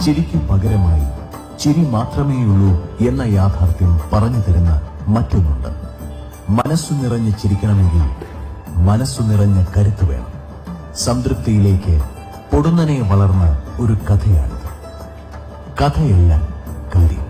ചിരിക്ക് പകരമായി ചിരി മാത്രമേയുള്ളൂ എന്ന യാഥാർത്ഥ്യം പറഞ്ഞു തരുന്ന മറ്റൊന്നുണ്ട് മനസ്സു നിറഞ്ഞ് ചിരിക്കണമെങ്കിൽ മനസ്സു നിറഞ്ഞ കരുത്ത് വേണം സംതൃപ്തിയിലേക്ക് പൊടുന്നനെ വളർന്ന ഒരു കഥയാണിത് കഥയല്ല കാര്യം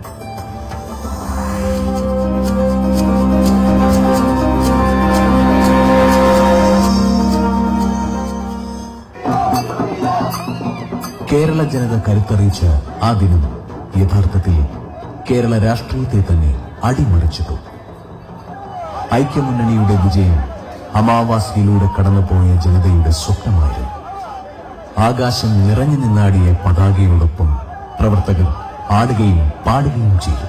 കേരള ജനത കരുത്തറിയിച്ച ആ ദിനം യഥാർത്ഥത്തിൽ കേരള രാഷ്ട്രീയത്തെ തന്നെ അടിമറിച്ചിട്ടു ഐക്യമുന്നണിയുടെ വിജയം അമാവാസിയിലൂടെ കടന്നുപോയ ജനതയുടെ സ്വപ്നമായിരുന്നു ആകാശം നിറഞ്ഞു നിന്നാടിയ പതാകയോടൊപ്പം പ്രവർത്തകർ ആടുകയും പാടുകയും ചെയ്തു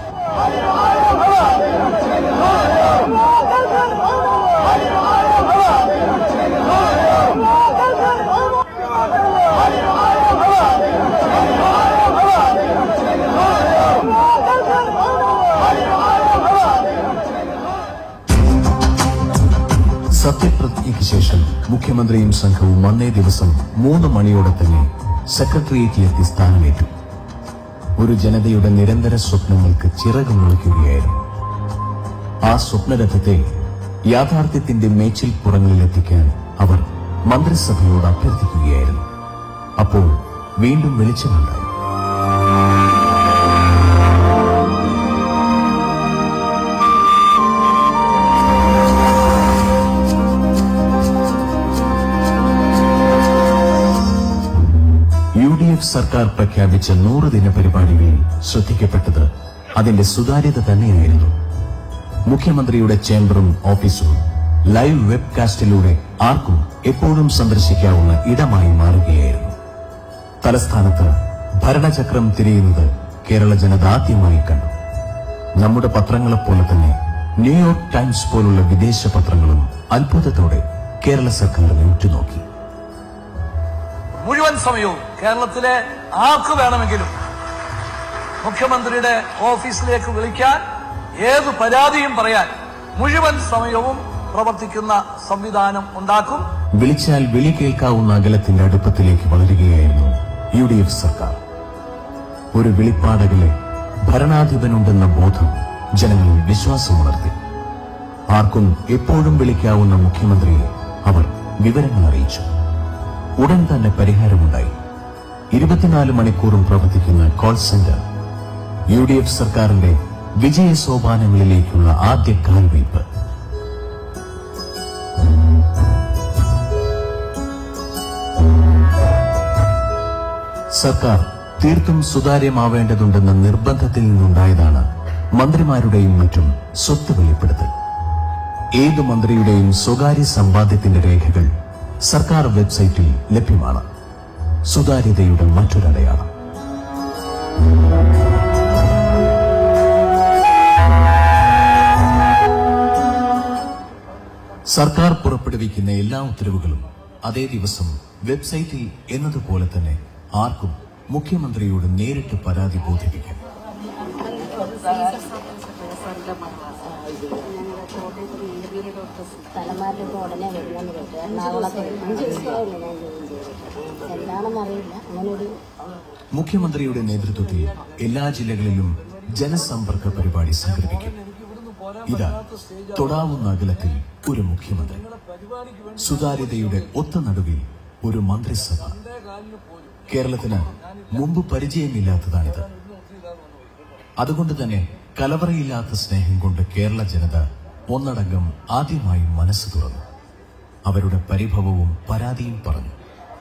സത്യപ്രതിജ്ഞയ്ക്ക് ശേഷം മുഖ്യമന്ത്രിയും സംഘവും അന്നേ ദിവസം മൂന്ന് മണിയോടെ തന്നെ സെക്രട്ടേറിയറ്റിലെത്തി സ്ഥാനമേറ്റു ഒരു ജനതയുടെ നിരന്തര സ്വപ്നങ്ങൾക്ക് ചിറക് മുളയ്ക്കുകയായിരുന്നു ആ സ്വപ്നരഥത്തെ യാഥാർത്ഥ്യത്തിന്റെ മേച്ചിൽ പുറങ്ങളിലെത്തിക്കാൻ അവർ മന്ത്രിസഭയോട് അഭ്യർത്ഥിക്കുകയായിരുന്നു അപ്പോൾ വീണ്ടും വെളിച്ചമുണ്ടായി യു ഡി എഫ് സർക്കാർ പ്രഖ്യാപിച്ച നൂറ് ദിന പരിപാടികളിൽ ശ്രദ്ധിക്കപ്പെട്ടത് അതിന്റെ സുതാര്യത തന്നെയായിരുന്നു മുഖ്യമന്ത്രിയുടെ ചേംബറും ഓഫീസും ലൈവ് വെബ്കാസ്റ്റിലൂടെ ആർക്കും എപ്പോഴും സന്ദർശിക്കാവുന്ന ഇടമായി മാറുകയായിരുന്നു തലസ്ഥാനത്ത് ഭരണചക്രം തിരിയുന്നത് കേരള ജനത ആദ്യമായി കണ്ടു നമ്മുടെ പത്രങ്ങളെപ്പോലെ തന്നെ ന്യൂയോർക്ക് ടൈംസ് പോലുള്ള വിദേശ പത്രങ്ങളും അത്ഭുതത്തോടെ കേരള സർക്കാരിനെ ഉറ്റുനോക്കി മുഴുവൻ സമയവും കേരളത്തിലെ ആർക്ക് വേണമെങ്കിലും മുഖ്യമന്ത്രിയുടെ ഓഫീസിലേക്ക് വിളിക്കാൻ ഏത് പരാതിയും പറയാൻ മുഴുവൻ സമയവും പ്രവർത്തിക്കുന്ന സംവിധാനം ഉണ്ടാക്കും വിളിച്ചാൽ വിളി കേൾക്കാവുന്ന അകലത്തിന്റെ അടുപ്പത്തിലേക്ക് വളരുകയായിരുന്നു യു ഡി എഫ് സർക്കാർ ഒരു വിളിപ്പാടകലെ ഭരണാധിപനുണ്ടെന്ന ബോധം ജനങ്ങളിൽ വിശ്വാസമുണർത്തി ആർക്കും എപ്പോഴും വിളിക്കാവുന്ന മുഖ്യമന്ത്രിയെ അവർ വിവരങ്ങൾ അറിയിച്ചു ഉടൻ തന്നെ പരിഹാരമുണ്ടായി ഇരുപത്തിനാല് മണിക്കൂറും പ്രവർത്തിക്കുന്ന call centre U D F സർക്കാരിന്റെ വിജയ സോപാനങ്ങളിലേക്കുള്ള ആദ്യ കാൽവയ്പ് സർക്കാർ തീർത്തും സുതാര്യമാവേണ്ടതുണ്ടെന്ന നിർബന്ധത്തിൽ നിന്നുണ്ടായതാണ് മന്ത്രിമാരുടെയും മറ്റും സ്വത്ത് വെളിപ്പെടുത്തൽ ഏതു മന്ത്രിയുടെയും സ്വകാര്യ സമ്പാദ്യത്തിന്റെ രേഖകൾ സർക്കാർ വെബ്സൈറ്റിൽ ലഭ്യമാണ് സുതാര്യതയുടെ മറ്റൊരടയാളം സർക്കാർ പുറപ്പെടുവിക്കുന്ന എല്ലാ ഉത്തരവുകളും അതേ ദിവസം വെബ്സൈറ്റിൽ എന്നതുപോലെ തന്നെ ആർക്കും മുഖ്യമന്ത്രിയോട് നേരിട്ട് പരാതി ബോധിപ്പിക്കാം തലമാറ്റൊക്കെ ഉടനെ വരുന്നെന്ന് കേട്ടു എറണാകുളത്ത് മനസ്സിലായില്ല ഞാൻ ജോയിൻ ചെയ്തിട്ട് എന്താണെന്ന് അറിയില്ല അങ്ങനെ ഒരു മുഖ്യമന്ത്രിയുടെ നേതൃത്വത്തിൽ എല്ലാ ജില്ലകളിലും ജനസമ്പർക്ക പരിപാടി സംഘടിപ്പിക്കും ഇതാ തൊടാവുന്ന അകലത്തിൽ ഒരു മുഖ്യമന്ത്രി സുതാര്യതയുടെ ഒത്ത നടുവിൽ ഒരു മന്ത്രിസഭ കേരളത്തിന് മുമ്പ് പരിചയമില്ലാത്തതാണിത് അതുകൊണ്ട് തന്നെ കലവറയില്ലാത്ത സ്നേഹം കൊണ്ട് കേരള ജനത ഒന്നടങ്കം ആദ്യമായി മനസ്സ് തുറന്നു അവരുടെ പരിഭവവും പരാതിയും പറഞ്ഞു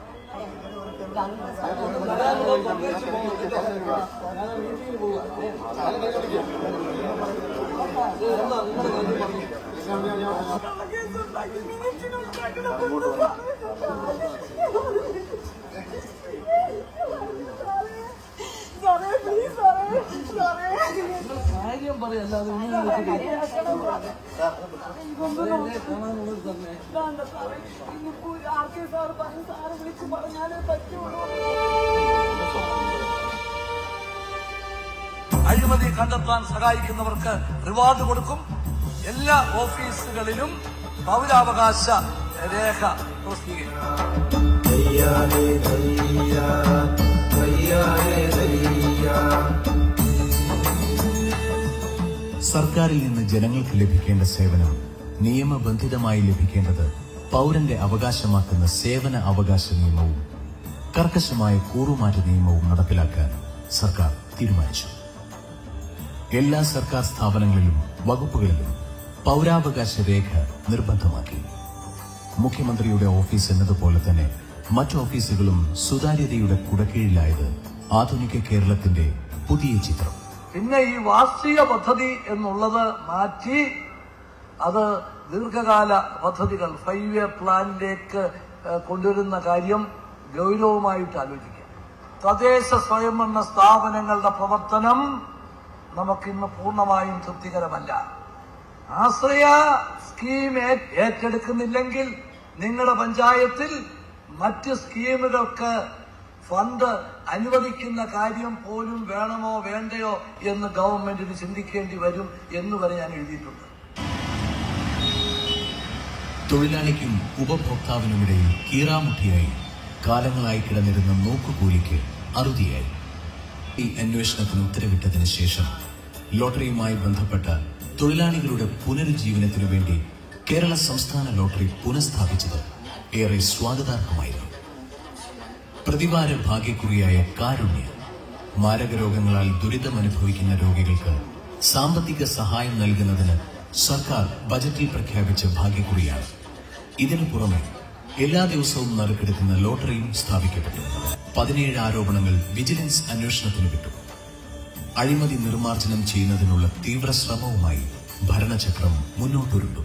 സാറേ പ്ലീസ് സാറേ സാറേ കാര്യം പറയല്ലാതെ ഒന്നും കാണാനുള്ളത് തന്നെ വേണ്ട സാറേ ഇന്നിപ്പോ ആർ കെ സാർ പറഞ്ഞു സാറ് വിളിച്ച് പറഞ്ഞാലേ പറ്റുള്ളൂ അഴിമതി കണ്ടെത്താൻ സഹായിക്കുന്നവർക്ക് റിവാർഡ് കൊടുക്കും എല്ലാ ഓഫീസുകളിലും പൗരാവകാശ രേഖ പ്രസിദ്ധീകരിക്കും ധയ്യാ ധയ്യാ ധയ്യാ ധയ്യാ സർക്കാരിൽ നിന്ന് ജനങ്ങൾക്ക് ലഭിക്കേണ്ട സേവനം നിയമബന്ധിതമായി ലഭിക്കേണ്ടത് പൗരന്റെ അവകാശമാക്കുന്ന സേവന അവകാശ നിയമവും കർക്കശമായ കൂറുമാറ്റ നിയമവും നടപ്പിലാക്കാൻ സർക്കാർ തീരുമാനിച്ചു എല്ലാ സർക്കാർ സ്ഥാപനങ്ങളിലും വകുപ്പുകളിലും പൗരാവകാശ രേഖ നിർബന്ധമാക്കി മുഖ്യമന്ത്രിയുടെ ഓഫീസ് എന്നതുപോലെ തന്നെ മറ്റു ഓഫീസുകളും സുതാര്യതയുടെ കുടക്കീഴിലായത് ആധുനിക കേരളത്തിന്റെ പുതിയ ചിത്രം പിന്നെ ഈ വാർഷിക പദ്ധതി എന്നുള്ളത് മാറ്റി അത് ദീർഘകാല പദ്ധതികൾ ഫൈവ് ഇയർ പ്ലാനിലേക്ക് ഏഹ്, കൊണ്ടുവരുന്ന കാര്യം ഗൗരവമായിട്ട് ആലോചിക്കാം തദ്ദേശ സ്വയംഭരണ സ്ഥാപനങ്ങളുടെ പ്രവർത്തനം നമുക്കിന്ന് പൂർണ്ണമായും തൃപ്തികരമല്ല ആശ്രയ സ്കീം ഏ- ഏറ്റെടുക്കുന്നില്ലെങ്കിൽ നിങ്ങളുടെ പഞ്ചായത്തിൽ മറ്റ് സ്കീമുകൾക്ക് ഫണ്ട് അനുവദിക്കുന്ന കാര്യം പോലും വേണമോ വേണ്ടയോ എന്ന് ഗവൺമെന്റിന് ചിന്തിക്കേണ്ടി വരും എന്ന് വരെ ഞാൻ എഴുതിയിട്ടുണ്ട് തൊഴിലാളിക്കും ഉപഭോക്താവിനുമിടയിൽ കീറാമുട്ടിയായി കാലങ്ങളായി കിടന്നിരുന്ന നോക്കുകൂലിക്ക് അറുതിയായി ഈ അന്വേഷണത്തിന് ഉത്തരവിട്ടതിന് ശേഷം ലോട്ടറിയുമായി ബന്ധപ്പെട്ട തൊഴിലാളികളുടെ പുനരുജ്ജീവനത്തിനു വേണ്ടി കേരള സംസ്ഥാന ലോട്ടറി പുനഃസ്ഥാപിച്ചത് ഏറെ സ്വാഗതാർഹമായിരുന്നു പ്രതിവാര ഭാഗ്യക്കുറിയായ കാരുണ്യ മാരകരോഗങ്ങളാൽ ദുരിതമനുഭവിക്കുന്ന രോഗികൾക്ക് സാമ്പത്തിക സഹായം നൽകുന്നതിന് സർക്കാർ ബജറ്റിൽ പ്രഖ്യാപിച്ച ഭാഗ്യക്കുറിയാണ് ഇതിനു പുറമെ എല്ലാ ദിവസവും നറുക്കെടുക്കുന്ന ലോട്ടറിയും സ്ഥാപിക്കപ്പെട്ടു പതിനേഴ് ആരോപണങ്ങൾ വിജിലൻസ് അന്വേഷണത്തിന് വിട്ടു അഴിമതി നിർമ്മാർജ്ജനം ചെയ്യുന്നതിനുള്ള തീവ്ര ശ്രമവുമായി ഭരണചക്രം മുന്നോട്ടുരുണ്ടു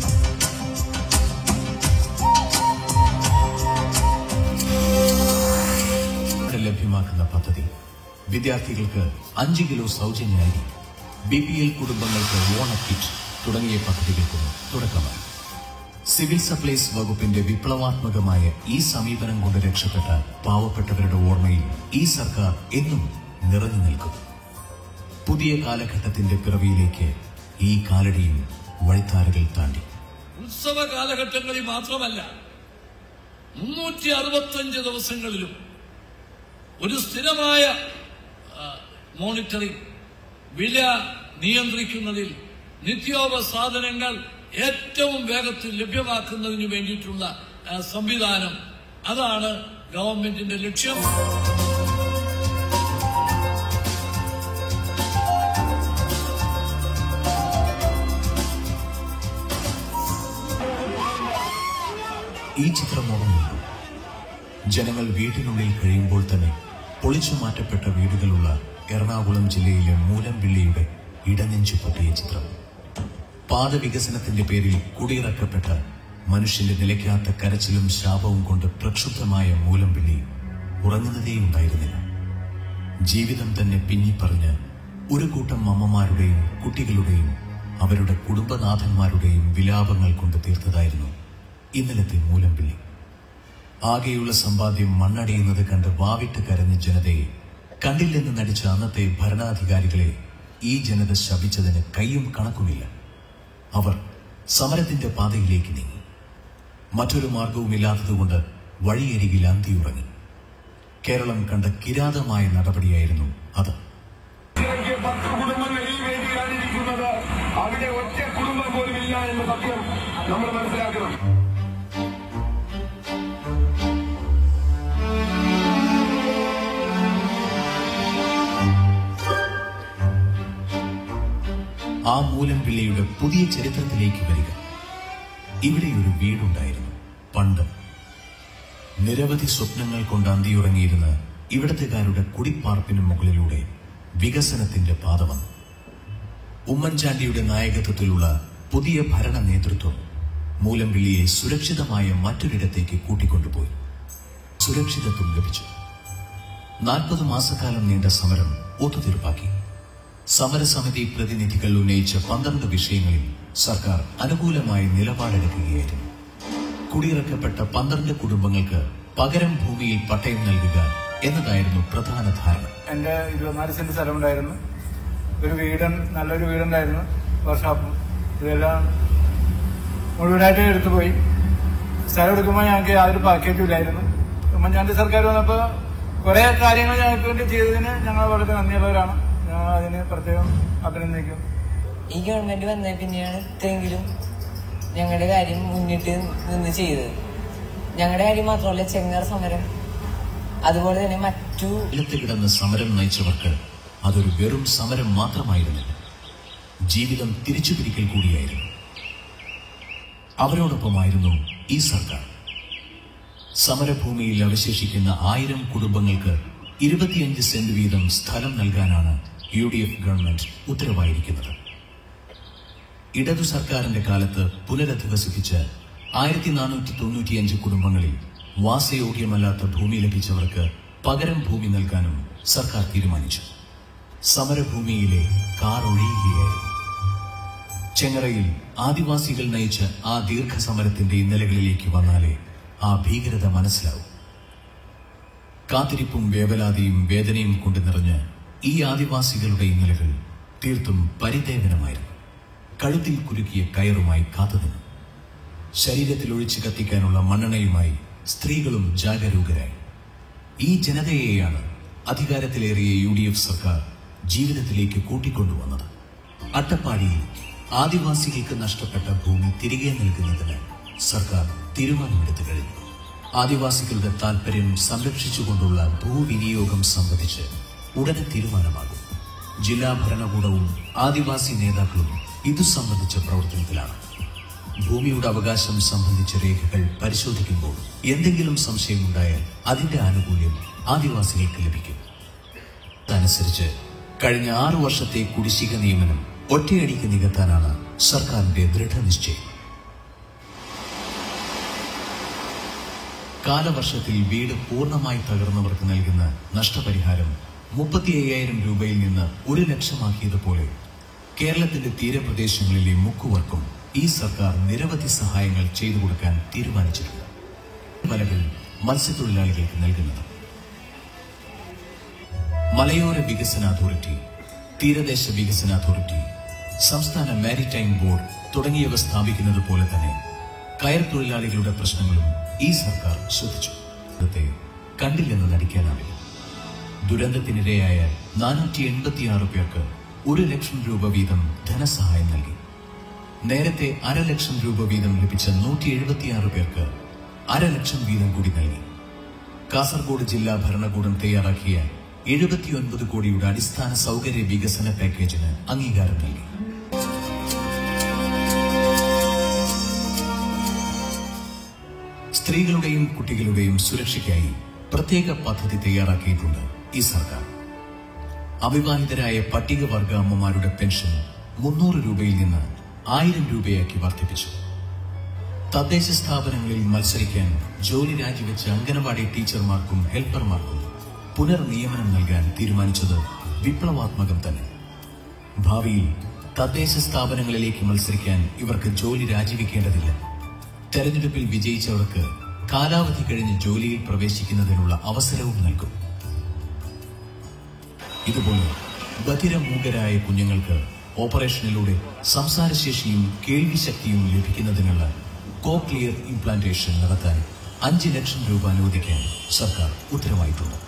ഇവിടെ ലഭ്യമാക്കുന്ന പദ്ധതി വിദ്യാർത്ഥികൾക്ക് അഞ്ച് കിലോ സൗജന്യ അരി ബി പി എൽ കുടുംബങ്ങൾക്ക് ഓണ കിറ്റ് തുടങ്ങിയ പദ്ധതികൾക്കും തുടക്കമായി സിവിൽ സപ്ലൈസ് വകുപ്പിന്റെ വിപ്ലവാത്മകമായ ഈ സമീപനം കൊണ്ട് രക്ഷപ്പെട്ട പാവപ്പെട്ടവരുടെ ഓർമ്മയിൽ ഈ സർക്കാർ എന്നും നിറഞ്ഞു നിൽക്കും പുതിയ കാലഘട്ടത്തിന്റെ പിറവിയിലേക്ക് ഈ കാലടിയും വഴിത്താരകൾ താണ്ടി ഉത്സവ കാലഘട്ടങ്ങളിൽ മാത്രമല്ല മുന്നൂറ്റി അറുപത്തഞ്ച് ദിവസങ്ങളിലും ഒരു സ്ഥിരമായ ആ, മോണിറ്ററിംഗ് വില നിയന്ത്രിക്കുന്നതിൽ നിത്യോപസാധനങ്ങൾ ഏറ്റവും വേഗത്തിൽ ലഭ്യമാക്കുന്നതിന് വേണ്ടിയിട്ടുള്ള ആ, സംവിധാനം അതാണ് ഗവൺമെന്റിന്റെ ലക്ഷ്യം ഈ ചിത്രം ഓർമ്മയുണ്ട് ജനങ്ങൾ വീട്ടിനുള്ളിൽ കഴിയുമ്പോൾ തന്നെ പൊളിച്ചു മാറ്റപ്പെട്ട വീടുകളുള്ള എറണാകുളം ജില്ലയിലെ മൂലംപിള്ളിയുടെ ഇടനെഞ്ചു പൊട്ടിയ ചിത്രം പാതവികസനത്തിന്റെ പേരിൽ കുടിയിറക്കപ്പെട്ട മനുഷ്യന്റെ നിലയ്ക്കാത്ത കരച്ചിലും ശാപവും കൊണ്ട് പ്രക്ഷുബ്ധമായ മൂലംപിള്ളി ഉറങ്ങുന്നതേയുണ്ടായിരുന്നില്ല ജീവിതം തന്നെ പിന്നിപ്പറഞ്ഞ് ഒരു കൂട്ടം അമ്മമാരുടെയും കുട്ടികളുടെയും അവരുടെ കുടുംബനാഥന്മാരുടെയും വിലാപങ്ങൾ കൊണ്ട് തീർത്തതായിരുന്നു ഇന്നലത്തെ മൂലംപിള്ളി ആകെയുള്ള സമ്പാദ്യം മണ്ണടിയുന്നത് കണ്ട് വാവിട്ട് കരഞ്ഞ ജനതയെ കണ്ടില്ലെന്ന് നടിച്ച അന്നത്തെ ഭരണാധികാരികളെ ഈ ജനത ശപിച്ചതിന് കയ്യും കണക്കുമില്ല അവർ സമരത്തിന്റെ പാതയിലേക്ക് നീങ്ങി മറ്റൊരു മാർഗവുമില്ലാത്തതുകൊണ്ട് വഴിയരികിൽ അന്തിയുറങ്ങി കേരളം കണ്ട കിരാതമായ നടപടിയായിരുന്നു അത് ഇതിലേക്ക് പത്ത് കുടുംബങ്ങൾ ഈ വേദിയിലാണ് ഇരിക്കുന്നത് അവിടെ ഒറ്റ കുടുംബം പോലും ഇല്ല എന്ന സത്യം നമ്മൾ മനസ്സിലാക്കണം ആ മൂലംപിള്ളിയുടെ പുതിയ ചരിത്രത്തിലേക്ക് വരിക ഇവിടെ ഒരു വീടുണ്ടായിരുന്നു പണ്ട് നിരവധി സ്വപ്നങ്ങൾ കൊണ്ട് അന്തിയുറങ്ങിയിരുന്ന ഇവിടത്തുകാരുടെ കുടിപ്പാർപ്പിന് മുകളിലൂടെ വികസനത്തിന്റെ പാത വന്നു ഉമ്മൻചാണ്ടിയുടെ നായകത്വത്തിലുള്ള പുതിയ ഭരണ നേതൃത്വം മൂലംപിള്ളിയെ സുരക്ഷിതമായ മറ്റൊരിടത്തേക്ക് കൂട്ടിക്കൊണ്ടുപോയി സുരക്ഷിതത്വം ലഭിച്ചു നാൽപ്പത് മാസക്കാലം നീണ്ട സമരം ഒത്തുതീർപ്പാക്കി സമരസമിതി പ്രതിനിധികൾ ഉന്നയിച്ച പന്ത്രണ്ട് വിഷയങ്ങളിൽ സർക്കാർ അനുകൂലമായി നിലപാടെടുക്കുകയായിരുന്നു കുടിയിറക്കപ്പെട്ട പന്ത്രണ്ട് കുടുംബങ്ങൾക്ക് പകരം ഭൂമിയിൽ പട്ടയം നൽകുക എന്നതായിരുന്നു പ്രധാന ധാരണ എന്റെ ഇരുപത്തിനാല് സെന്റ് സ്ഥലമുണ്ടായിരുന്നു ഒരു വീട് നല്ലൊരു വീടുണ്ടായിരുന്നു വർഷാപ്പും ഇതെല്ലാം മുഴുവനായിട്ട് എടുത്തു പോയി സ്ഥലം എടുക്കുമ്പോൾ ഞങ്ങൾക്ക് യാതൊരു പാക്കേജും ഇല്ലായിരുന്നു ഉമ്മൻചാണ്ടി സർക്കാർ വന്നപ്പോൾ കുറെ കാര്യങ്ങൾ ഞങ്ങൾക്ക് വേണ്ടി ചെയ്തതിന് ഞങ്ങൾ വളരെ നന്ദിയുള്ളവരാണ് ഞങ്ങൾ അതിന് പ്രത്യേകം അഭിനന്ദിക്കും ഈ ഗവൺമെന്റ് വന്ന പിന്നെയാണ് ഇത്രയെങ്കിലും ഞങ്ങളുടെ കാര്യം മുന്നിട്ട് നിന്ന് ചെയ്തത് ഞങ്ങളുടെ കാര്യം മാത്രമല്ല ചെങ്ങർ സമരം അതുപോലെ തന്നെ മറ്റു വെയിലത്ത് കിടന്ന് സമരം നയിച്ചവർക്ക് അതൊരു വെറും സമരം മാത്രമായിരുന്നില്ല ജീവിതം തിരിച്ചുപിടിക്കൽ കൂടിയായിരുന്നു അവരോടൊപ്പമായിരുന്നു ഈ സർക്കാർ സമരഭൂമിയിൽ അവശേഷിക്കുന്ന ആയിരം കുടുംബങ്ങൾക്ക് ഇരുപത്തിയഞ്ച് സെന്റ് വീതം സ്ഥലം നൽകാനാണ് യു ഡി എഫ് ഗവൺമെന്റ് ഉത്തരവായിരിക്കുന്നത് ഇടതു സർക്കാരിന്റെ കാലത്ത് പുനരധിവസിപ്പിച്ച ആയിരത്തി നാനൂറ്റി തൊണ്ണൂറ്റിയഞ്ച് കുടുംബങ്ങളിൽ വാസയോഗ്യമല്ലാത്ത ഭൂമി ലഭിച്ചവർക്ക് പകരം ഭൂമി നൽകാനും സർക്കാർ തീരുമാനിച്ചു സമരഭൂമിയിലെ കാർ ഒഴിയുകയായിരുന്നു ചെങ്ങറയിൽ ആദിവാസികൾ നയിച്ച ആ ദീർഘസമരത്തിന്റെ ഇന്നലകളിലേക്ക് വന്നാലേ ആ ഭീകരത മനസ്സിലാവും കാത്തിരിപ്പും വേവലാതിയും വേദനയും കൊണ്ട് നിറഞ്ഞ് ഈ ആദിവാസികളുടെ ഇന്നലകൾ തീർത്തും പരിദേവനമായിരുന്നു കഴുത്തിൽ കുരുക്കിയ കയറുമായി കാത്തുനിന്നു ശരീരത്തിൽ ഒഴിച്ചു കത്തിക്കാനുള്ള മണ്ണെണ്ണയുമായി സ്ത്രീകളും ജാഗരൂകരായി ഈ ജനതയെയാണ് അധികാരത്തിലേറിയ യു ഡി എഫ് സർക്കാർ ജീവിതത്തിലേക്ക് കൂട്ടിക്കൊണ്ടുവന്നത് അട്ടപ്പാടിയിൽ ആദിവാസികൾക്ക് നഷ്ടപ്പെട്ട ഭൂമി തിരികെ നൽകുന്നതിന് സർക്കാർ തീരുമാനമെടുത്തു കഴിഞ്ഞു ആദിവാസികളുടെ താൽപര്യം സംരക്ഷിച്ചുകൊണ്ടുള്ള ഭൂവിനിയോഗം സംബന്ധിച്ച് ഉടനെ തീരുമാനമാകും ജില്ലാ ഭരണകൂടവും ആദിവാസി നേതാക്കളും ഇതു സംബന്ധിച്ച പ്രവർത്തനത്തിലാണ് ഭൂമിയുടെ അവകാശം സംബന്ധിച്ച രേഖകൾ പരിശോധിക്കുമ്പോൾ എന്തെങ്കിലും സംശയമുണ്ടായാൽ അതിന്റെ ആനുകൂല്യം ആദിവാസികൾക്ക് ലഭിക്കും അതനുസരിച്ച് കഴിഞ്ഞ ആറു വർഷത്തെ കുടിശ്ശിക നിയമനം ഒറ്റയടിക്ക് നികത്താനാണ് സർക്കാരിന്റെ ദൃഢനിശ്ചയം കാലവർഷത്തിൽ വീട് പൂർണ്ണമായി തകർന്നവർക്ക് നൽകുന്ന നഷ്ടപരിഹാരം മുപ്പത്തി അയ്യായിരം രൂപയിൽ നിന്ന് ഒരു ലക്ഷമാക്കിയതുപോലെ കേരളത്തിന്റെ തീരപ്രദേശങ്ങളിലെ മുക്കുവർക്കും ഈ സർക്കാർ നിരവധി സഹായങ്ങൾ ചെയ്തു കൊടുക്കാൻ തീരുമാനിച്ചിട്ടുണ്ട് വലകൾ മത്സ്യത്തൊഴിലാളികൾക്ക് നൽകുന്നത് മലയോര വികസന അതോറിറ്റി തീരദേശ വികസന അതോറിറ്റി സംസ്ഥാന മാരിടൈം ബോർഡ് തുടങ്ങിയവ സ്ഥാപിക്കുന്നത് പോലെ തന്നെ കയർ തൊഴിലാളികളുടെ പ്രശ്നങ്ങളും ഈ സർക്കാർ ശ്രദ്ധിച്ചു ഇന്നത്തെ കണ്ടില്ലെന്ന് നടിക്കാനാവില്ല ദുരന്തത്തിനിരയായ നാനൂറ്റി എൺപത്തിയാറ് പേർക്ക് ഒരു ലക്ഷം രൂപ വീതം ധനസഹായം നൽകി നേരത്തെ അര ലക്ഷം രൂപ വീതം ലഭിച്ച നൂറ്റി എഴുപത്തിയാറ് പേർക്ക് അര ലക്ഷം വീതം കൂടി നൽകി കാസർഗോഡ് ജില്ലാ ഭരണകൂടം തയ്യാറാക്കിയ എഴുപത്തിയൊൻപത് കോടിയുടെ അടിസ്ഥാന സൗകര്യ വികസന പാക്കേജിന് അംഗീകാരം നൽകി സ്ത്രീകളുടെയും കുട്ടികളുടെയും സുരക്ഷയ്ക്കായി പ്രത്യേക പദ്ധതി തയ്യാറാക്കിയിട്ടുണ്ട് ഈ സർക്കാർ അവിവാഹിതരായ പട്ടികവർഗ അമ്മമാരുടെ പെൻഷൻ മുന്നൂറ് രൂപയിൽ നിന്ന് ആയിരം രൂപയാക്കി വർദ്ധിപ്പിച്ചു തദ്ദേശ സ്ഥാപനങ്ങളിൽ മത്സരിക്കാൻ ജോലി രാജിവെച്ച അംഗനവാടി ടീച്ചർമാർക്കും ഹെൽപ്പർമാർക്കും പുനർനിയമനം നൽകാൻ തീരുമാനിച്ചത് വിപ്ലവാത്മകം തന്നെ ഭാവിയിൽ തദ്ദേശ സ്ഥാപനങ്ങളിലേക്ക് മത്സരിക്കാൻ ഇവർക്ക് ജോലി രാജിവെക്കേണ്ടതില്ല തെരഞ്ഞെടുപ്പിൽ വിജയിച്ചവർക്ക് കാലാവധി കഴിഞ്ഞ് ജോലിയിൽ പ്രവേശിക്കുന്നതിനുള്ള അവസരവും നൽകും ഇതുപോലെ ബധിരമൂകരായ കുഞ്ഞുങ്ങൾക്ക് ഓപ്പറേഷനിലൂടെ സംസാരശേഷിയും കേൾവിശക്തിയും ലഭിക്കുന്നതിനുള്ള കോക്ലിയർ ഇംപ്ലാന്റേഷൻ നടത്താൻ അഞ്ച് ലക്ഷം രൂപ അനുവദിക്കാൻ സർക്കാർ ഉത്തരവായിട്ടുണ്ട്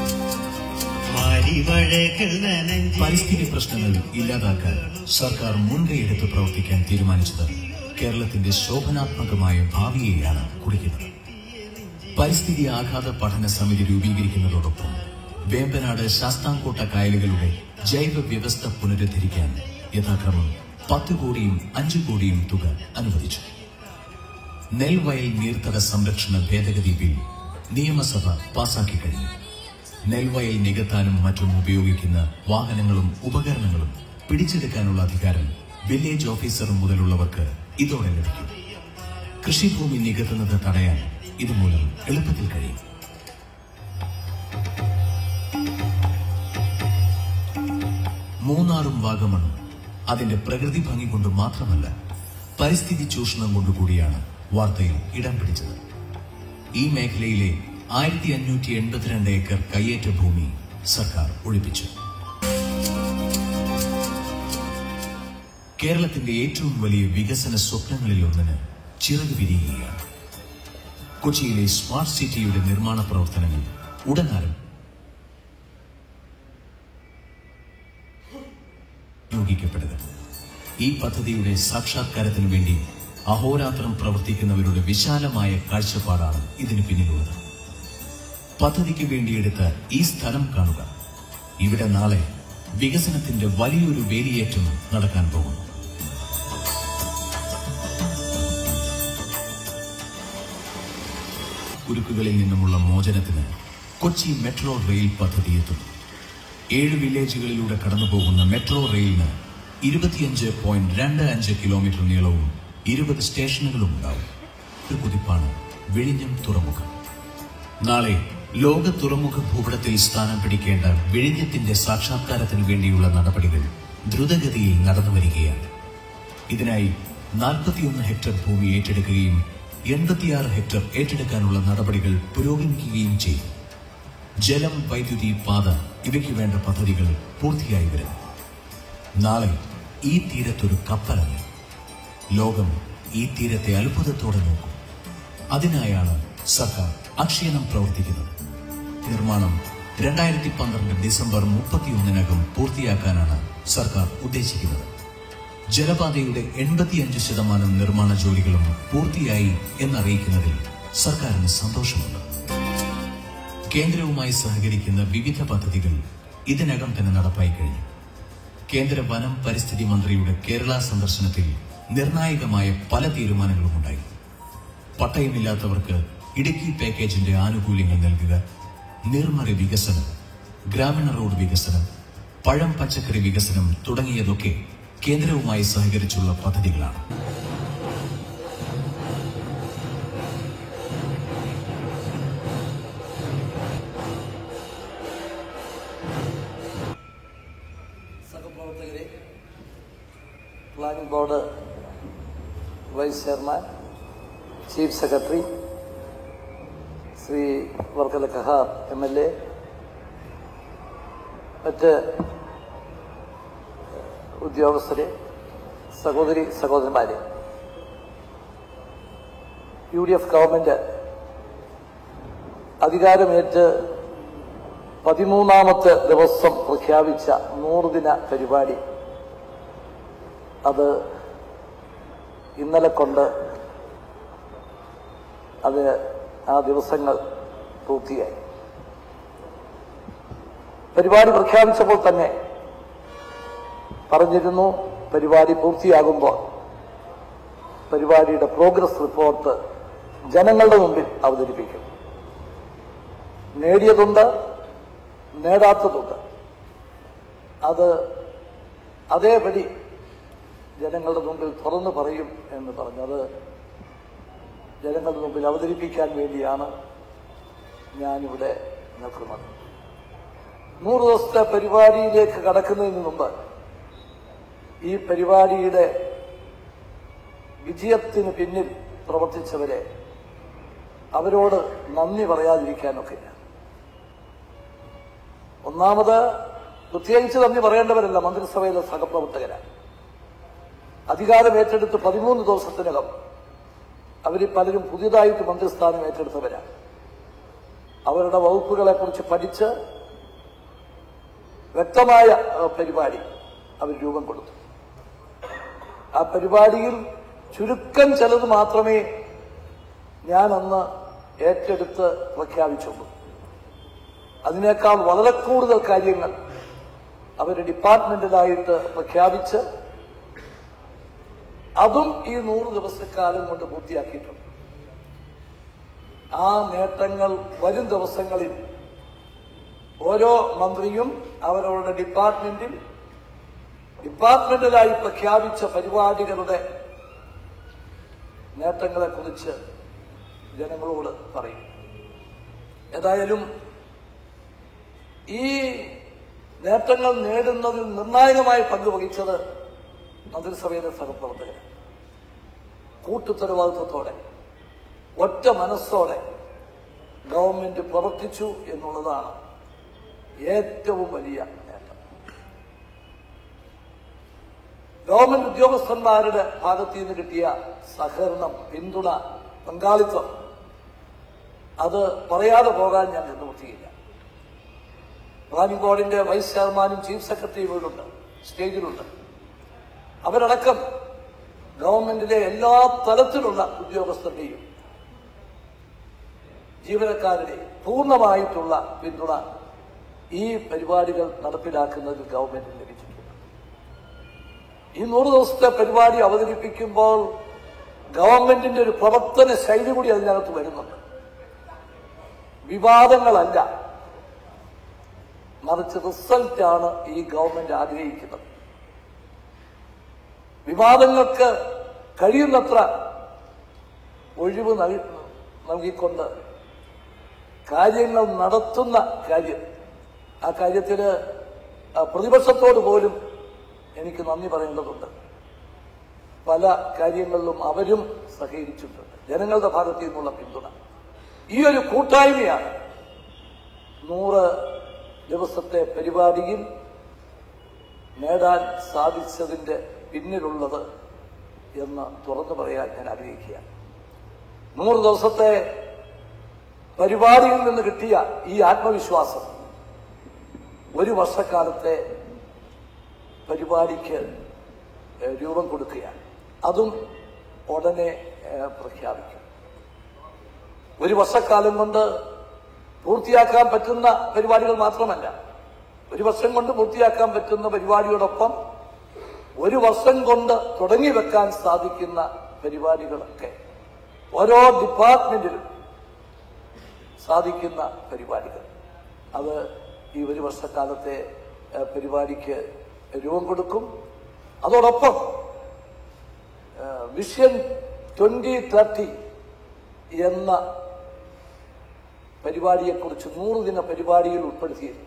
പരിസ്ഥിതി പ്രശ്നങ്ങൾ ഇല്ലാതാക്കാൻ സർക്കാർ മുൻകൈയെടുത്ത് പ്രവർത്തിക്കാൻ തീരുമാനിച്ചത് കേരളത്തിന്റെ ശോഭനാത്മകമായ ഭാവിയെയാണ് കുറിക്കുന്നത് പരിസ്ഥിതി ആഘാത പഠന സമിതി രൂപീകരിക്കുന്നതോടൊപ്പം വേമ്പനാട് ശാസ്താംകോട്ട കായലുകളുടെ ജൈവ വ്യവസ്ഥ പുനരുദ്ധരിക്കാൻ യഥാക്രമം പത്ത് കോടിയും അഞ്ചു കോടിയും തുക അനുവദിച്ചു നെൽവയൽ നീർത്തട സംരക്ഷണ ഭേദഗതി ബിൽ നിയമസഭ പാസാക്കി കഴിഞ്ഞു നെൽവയൽ നികത്താനും മറ്റും ഉപയോഗിക്കുന്ന വാഹനങ്ങളും ഉപകരണങ്ങളും പിടിച്ചെടുക്കാനുള്ള അധികാരം വില്ലേജ് ഓഫീസർ മുതലുള്ളവർക്ക് ഇതോടെ ലഭിക്കും കൃഷിഭൂമി നികത്തുന്നത് തടയാൻ ഇതുമൂലം എളുപ്പത്തിൽ കഴിയും മൂന്നാറും വാഗമണും അതിന്റെ പ്രകൃതി ഭംഗി കൊണ്ട് മാത്രമല്ല പരിസ്ഥിതി ചൂഷണം കൊണ്ടുകൂടിയാണ് വാർത്തയിൽ ഇടം പിടിച്ചത് ഈ മേഖലയിലെ ആയിരത്തി അഞ്ഞൂറ്റി എൺപത്തിരണ്ട് ഏക്കർ കയ്യേറ്റ ഭൂമി സർക്കാർ ഒഴിപ്പിച്ചു കേരളത്തിന്റെ ഏറ്റവും വലിയ വികസന സ്വപ്നങ്ങളിൽ ഒന്നിന് ചിറക് വിരിയുകയാണ് കൊച്ചിയിലെ സ്മാർട്ട് സിറ്റിയുടെ നിർമ്മാണ പ്രവർത്തനങ്ങൾ ഉടൻ ആരംഭിക്കും ഉപയോഗിക്കപ്പെടുക ഈ പദ്ധതിയുടെ സാക്ഷാത്കാരത്തിനു വേണ്ടി അഹോരാത്രം പ്രവർത്തിക്കുന്നവരുടെ വിശാലമായ കാഴ്ചപ്പാടാണ് ഇതിന് പിന്നിലുള്ളത് പദ്ധതിക്ക് വേണ്ടിയെടുത്ത ഈ സ്ഥലം കാണുക ഇവിടെ നാളെ വികസനത്തിന്റെ വലിയൊരു വേലിയേറ്റം നടക്കാൻ പോകുന്നു കുരുക്കുകളിൽ നിന്നുമുള്ള മോചനത്തിന് കൊച്ചി മെട്രോ റെയിൽ പദ്ധതി എത്തുന്നു ഏഴ് വില്ലേജുകളിലൂടെ കടന്നുപോകുന്ന മെട്രോ റെയിലിന് ഇരുപത്തിയഞ്ച് പോയിന്റ് രണ്ട് അഞ്ച് കിലോമീറ്റർ നീളവും ഇരുപത് സ്റ്റേഷനുകളും ഉണ്ടാവും ഒരു കുതിപ്പാണ് വിഴിഞ്ഞം തുറമുഖം നാളെ ലോക തുറമുഖ ഭൂപടത്തിൽ സ്ഥാനം പിടിക്കേണ്ട വിഴിഞ്ഞത്തിന്റെ സാക്ഷാത്കാരത്തിന് വേണ്ടിയുള്ള നടപടികൾ ദ്രുതഗതിയിൽ നടന്നു വരികയാണ് ഇതിനായി നാൽപ്പത്തിയൊന്ന് ഹെക്ടർ ഭൂമി ഏറ്റെടുക്കുകയും എൺപത്തിയാറ് ഹെക്ടർ ഏറ്റെടുക്കാനുള്ള നടപടികൾ പുരോഗമിക്കുകയും ചെയ്യും ജലം വൈദ്യുതി പാത ഇവയ്ക്ക് വേണ്ട പദ്ധതികൾ പൂർത്തിയായി വരുന്നു നാളെ ഈ തീരത്തൊരു കപ്പലിറങ്ങി ലോകം ഈ തീരത്തെ അത്ഭുതത്തോടെ നോക്കും അതിനായാണ് സർക്കാർ അക്ഷീണം പ്രവർത്തിക്കുന്നത് നിർമ്മാണം രണ്ടായിരത്തി പന്ത്രണ്ട് ഡിസംബർ മുപ്പത്തിയൊന്നിനകം പൂർത്തിയാക്കാനാണ് സർക്കാർ ഉദ്ദേശിക്കുന്നത് ജലപാതയുടെ എൺപത്തിയഞ്ച് ശതമാനം നിർമ്മാണ ജോലികളും പൂർത്തിയായി എന്നറിയിക്കുന്നതിൽ സർക്കാരിന് സന്തോഷമുണ്ട് കേന്ദ്രവുമായി സഹകരിക്കുന്ന വിവിധ പദ്ധതികൾ ഇതിനകം തന്നെ നടപ്പായി കഴിഞ്ഞു കേന്ദ്ര വനം പരിസ്ഥിതി മന്ത്രിയുടെ കേരള സന്ദർശനത്തിൽ നിർണായകമായ പല തീരുമാനങ്ങളും ഉണ്ടായി പട്ടയമില്ലാത്തവർക്ക് ഇടുക്കി പാക്കേജിന്റെ ആനുകൂല്യങ്ങൾ നൽകുക നീർമറി വികസനം ഗ്രാമീണ റോഡ് വികസനം പഴം പച്ചക്കറി വികസനം തുടങ്ങിയതൊക്കെ കേന്ദ്രവുമായി സഹകരിച്ചുള്ള പദ്ധതികളാണ് സഹപ്രവർത്തകരെ planning board vice chairman chief secretary Shri Varkala Kahar M L A മറ്റ് ഉദ്യോഗസ്ഥരെ സഹോദരി സഹോദരന്മാരെ യു ഡി എഫ് ഗവൺമെന്റ് അധികാരമേറ്റ് പതിമൂന്നാമത്തെ ദിവസം പ്രഖ്യാപിച്ച നൂറുദിന പരിപാടി അത് ഇന്നലെ കൊണ്ട് അത് ആ ദിവസങ്ങൾ പൂർത്തിയായി പരിപാടി പ്രഖ്യാപിച്ചപ്പോൾ തന്നെ പറഞ്ഞിരുന്നു പരിപാടി പൂർത്തിയാകുമ്പോൾ പരിപാടിയുടെ പ്രോഗ്രസ് റിപ്പോർട്ട് ജനങ്ങളുടെ മുമ്പിൽ അവതരിപ്പിക്കും നേടിയതുണ്ട് നേടാത്തതുണ്ട് അത് അതേപടി ജനങ്ങളുടെ മുമ്പിൽ തുറന്നു പറയും എന്ന് പറഞ്ഞത് ജനങ്ങളുടെ മുമ്പിൽ അവതരിപ്പിക്കാൻ വേണ്ടിയാണ് ഞാനിവിടെ നിൽക്കുന്നത് നൂറ് ദിവസത്തെ പരിപാടിയിലേക്ക് കടക്കുന്നതിന് മുമ്പ് ഈ പരിപാടിയുടെ വിജയത്തിന് പിന്നിൽ പ്രവർത്തിച്ചവരെ അവരോട് നന്ദി പറയാതിരിക്കാനൊക്കില്ല ഒന്നാമത് പ്രത്യേകിച്ച് നന്ദി പറയേണ്ടവരല്ല മന്ത്രിസഭയിലെ സഹപ്രവർത്തകരാണ് അധികാരം ഏറ്റെടുത്ത് പതിമൂന്ന് ദിവസത്തിനകം അവരിൽ പലരും പുതിയതായിട്ട് മന്ത്രിസ്ഥാനം ഏറ്റെടുത്തവരാണ് അവരുടെ വകുപ്പുകളെ കുറിച്ച് പഠിച്ച് വ്യക്തമായ ആ, പരിപാടി അവർ രൂപം കൊടുത്തു ആ പരിപാടിയിൽ ചുരുക്കം ചിലത് മാത്രമേ ഞാൻ അന്ന് ഏറ്റെടുത്ത് പ്രഖ്യാപിച്ചുള്ളൂ അതിനേക്കാൾ വളരെ കൂടുതൽ കാര്യങ്ങൾ അവർ ഡിപ്പാർട്ട്മെന്റിലായിട്ട് പ്രഖ്യാപിച്ച് അതും ഈ നൂറ് ദിവസക്കാലം കൊണ്ട് പൂർത്തിയാക്കിയിട്ടുണ്ട് ആ നേട്ടങ്ങൾ വരും ദിവസങ്ങളിൽ ഓരോ മന്ത്രിയും അവരവരുടെ ഡിപ്പാർട്ട്മെന്റിൽ ഡിപ്പാർട്ട്മെന്റിലായി പ്രഖ്യാപിച്ച പരിപാടികളുടെ നേട്ടങ്ങളെക്കുറിച്ച് ജനങ്ങളോട് പറയും ഏതായാലും ഈ നേട്ടങ്ങൾ നേടുന്നതിൽ നിർണായകമായി പങ്കുവഹിച്ചത് മന്ത്രിസഭയിലെ സഹപ്രവർത്തകർ കൂട്ടുത്തരവാദിത്വത്തോടെ ഒറ്റ മനസ്സോടെ ഗവൺമെന്റ് പ്രവർത്തിച്ചു എന്നുള്ളതാണ് ഏറ്റവും വലിയ നേട്ടം ഗവൺമെന്റ് ഉദ്യോഗസ്ഥന്മാരുടെ ഭാഗത്തു നിന്ന് കിട്ടിയ സഹകരണം പിന്തുണ പങ്കാളിത്തം അത് പറയാതെ പോകാൻ ഞാൻ നിവൃത്തിയില്ല പ്ലാനിംഗ് ബോർഡിന്റെ വൈസ് ചെയർമാനും ചീഫ് സെക്രട്ടറിയും ഇവിടുണ്ട് സ്റ്റേജിലുണ്ട് അവരടക്കം ഗവൺമെന്റിലെ എല്ലാ തലത്തിലുള്ള ഉദ്യോഗസ്ഥരുടെയും ജീവനക്കാരുടെയും പൂർണ്ണമായിട്ടുള്ള പിന്തുണ ഈ പരിപാടികൾ നടപ്പിലാക്കുന്നതിൽ ഗവൺമെന്റിന് ലഭിച്ചിട്ടുണ്ട് ഈ നൂറ് ദിവസത്തെ പരിപാടി അവതരിപ്പിക്കുമ്പോൾ ഗവൺമെന്റിന്റെ ഒരു പ്രവർത്തന ശൈലി കൂടി അതിനകത്ത് വരുന്നുണ്ട് വിവാദങ്ങളല്ല മറിച്ച് റിസൾട്ടാണ് ഈ ഗവൺമെന്റ് ആഗ്രഹിക്കുന്നത് വിവാദങ്ങൾക്ക് കഴിയുന്നത്ര ഒഴിവ് നൽ- നൽകിക്കൊണ്ട് കാര്യങ്ങൾ നടത്തുന്ന കാര്യം ആ കാര്യത്തിന് ആ, പ്രതിപക്ഷത്തോട് പോലും എനിക്ക് നന്ദി പറയേണ്ടതുണ്ട് പല കാര്യങ്ങളിലും അവരും സഹകരിച്ചിട്ടുണ്ട് ജനങ്ങളുടെ ഭാഗത്തു നിന്നുള്ള പിന്തുണ ഈ ഒരു കൂട്ടായ്മയാണ് നൂറ് ദിവസത്തെ പരിപാടിയിൽ നേടാൻ സാധിച്ചതിന്റെ പിന്നിലുള്ളത് എന്ന് തുറന്നു പറയാൻ ഞാൻ ആഗ്രഹിക്കുകയാണ് നൂറ് ദിവസത്തെ പരിപാടിയിൽ നിന്ന് കിട്ടിയ ഈ ആത്മവിശ്വാസം ഒരു വർഷക്കാലത്തെ പരിപാടിക്ക് ഏഹ്, രൂപം കൊടുക്കുകയാണ് അതും ഉടനെ ഏഹ്, പ്രഖ്യാപിക്കും ഒരു വർഷക്കാലം കൊണ്ട് പൂർത്തിയാക്കാൻ പറ്റുന്ന പരിപാടികൾ മാത്രമല്ല ഒരു വർഷം കൊണ്ട് പൂർത്തിയാക്കാൻ പറ്റുന്ന പരിപാടിയോടൊപ്പം ഒരു വർഷം കൊണ്ട് തുടങ്ങി വെക്കാൻ സാധിക്കുന്ന പരിപാടികളൊക്കെ ഓരോ ഡിപ്പാർട്ട്മെന്റിലും സാധിക്കുന്ന പരിപാടികൾ അത് ഈ ഒരു വർഷക്കാലത്തെ ഏഹ്, പരിപാടിക്ക് രൂപം കൊടുക്കും അതോടൊപ്പം ഏഹ്, വിഷൻ ട്വന്റി തേർട്ടി എന്ന പരിപാടിയെക്കുറിച്ച് നൂറ് ദിന പരിപാടിയിൽ ഉൾപ്പെടുത്തിയിരുന്നു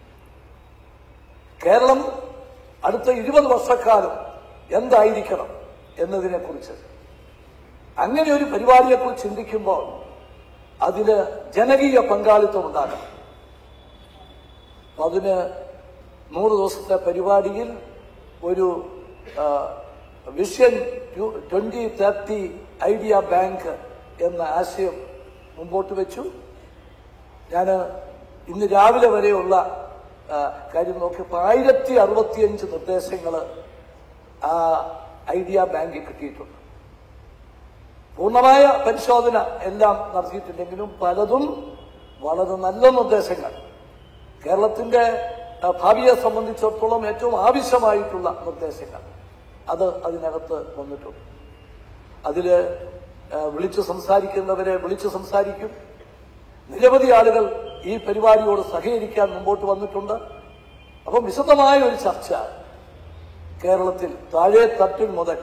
കേരളം അടുത്ത ഇരുപത് വർഷക്കാലം എന്തായിരിക്കണം എന്നതിനെക്കുറിച്ച് അങ്ങനെ ഒരു പരിപാടിയെക്കുറിച്ച് ചിന്തിക്കുമ്പോൾ അതിന് ജനകീയ പങ്കാളിത്തം ഉണ്ടാകണം അപ്പൊ അതിന് നൂറ് ദിവസത്തെ പരിപാടിയിൽ ഒരു ആ, vision twenty thirty idea bank എന്ന ആശയം മുമ്പോട്ട് വെച്ചു ഞാൻ ഇന്ന് രാവിലെ വരെയുള്ള ആ, കാര്യം നോക്കിയപ്പോൾ ആയിരത്തി അറുപത്തിയഞ്ച് നിർദ്ദേശങ്ങൾ ആ ഐഡിയ ബാങ്കിൽ കിട്ടിയിട്ടുണ്ട് പൂർണ്ണമായ പരിശോധന എല്ലാം നടത്തിയിട്ടുണ്ടെങ്കിലും പലതും വളരെ നല്ല നിർദ്ദേശങ്ങൾ കേരളത്തിന്റെ ആ, ഭാവിയെ സംബന്ധിച്ചിടത്തോളം ഏറ്റവും ആവശ്യമായിട്ടുള്ള നിർദ്ദേശങ്ങൾ അത് അതിനകത്ത് വന്നിട്ടുണ്ട് അതില് ആ, വിളിച്ചു സംസാരിക്കുന്നവരെ വിളിച്ചു സംസാരിക്കും നിരവധി ആളുകൾ ഈ പരിപാടിയോട് സഹകരിക്കാൻ മുമ്പോട്ട് വന്നിട്ടുണ്ട് അപ്പം വിശദമായ ഒരു ചർച്ച കേരളത്തിൽ താഴെ തട്ടിൽ മുതൽ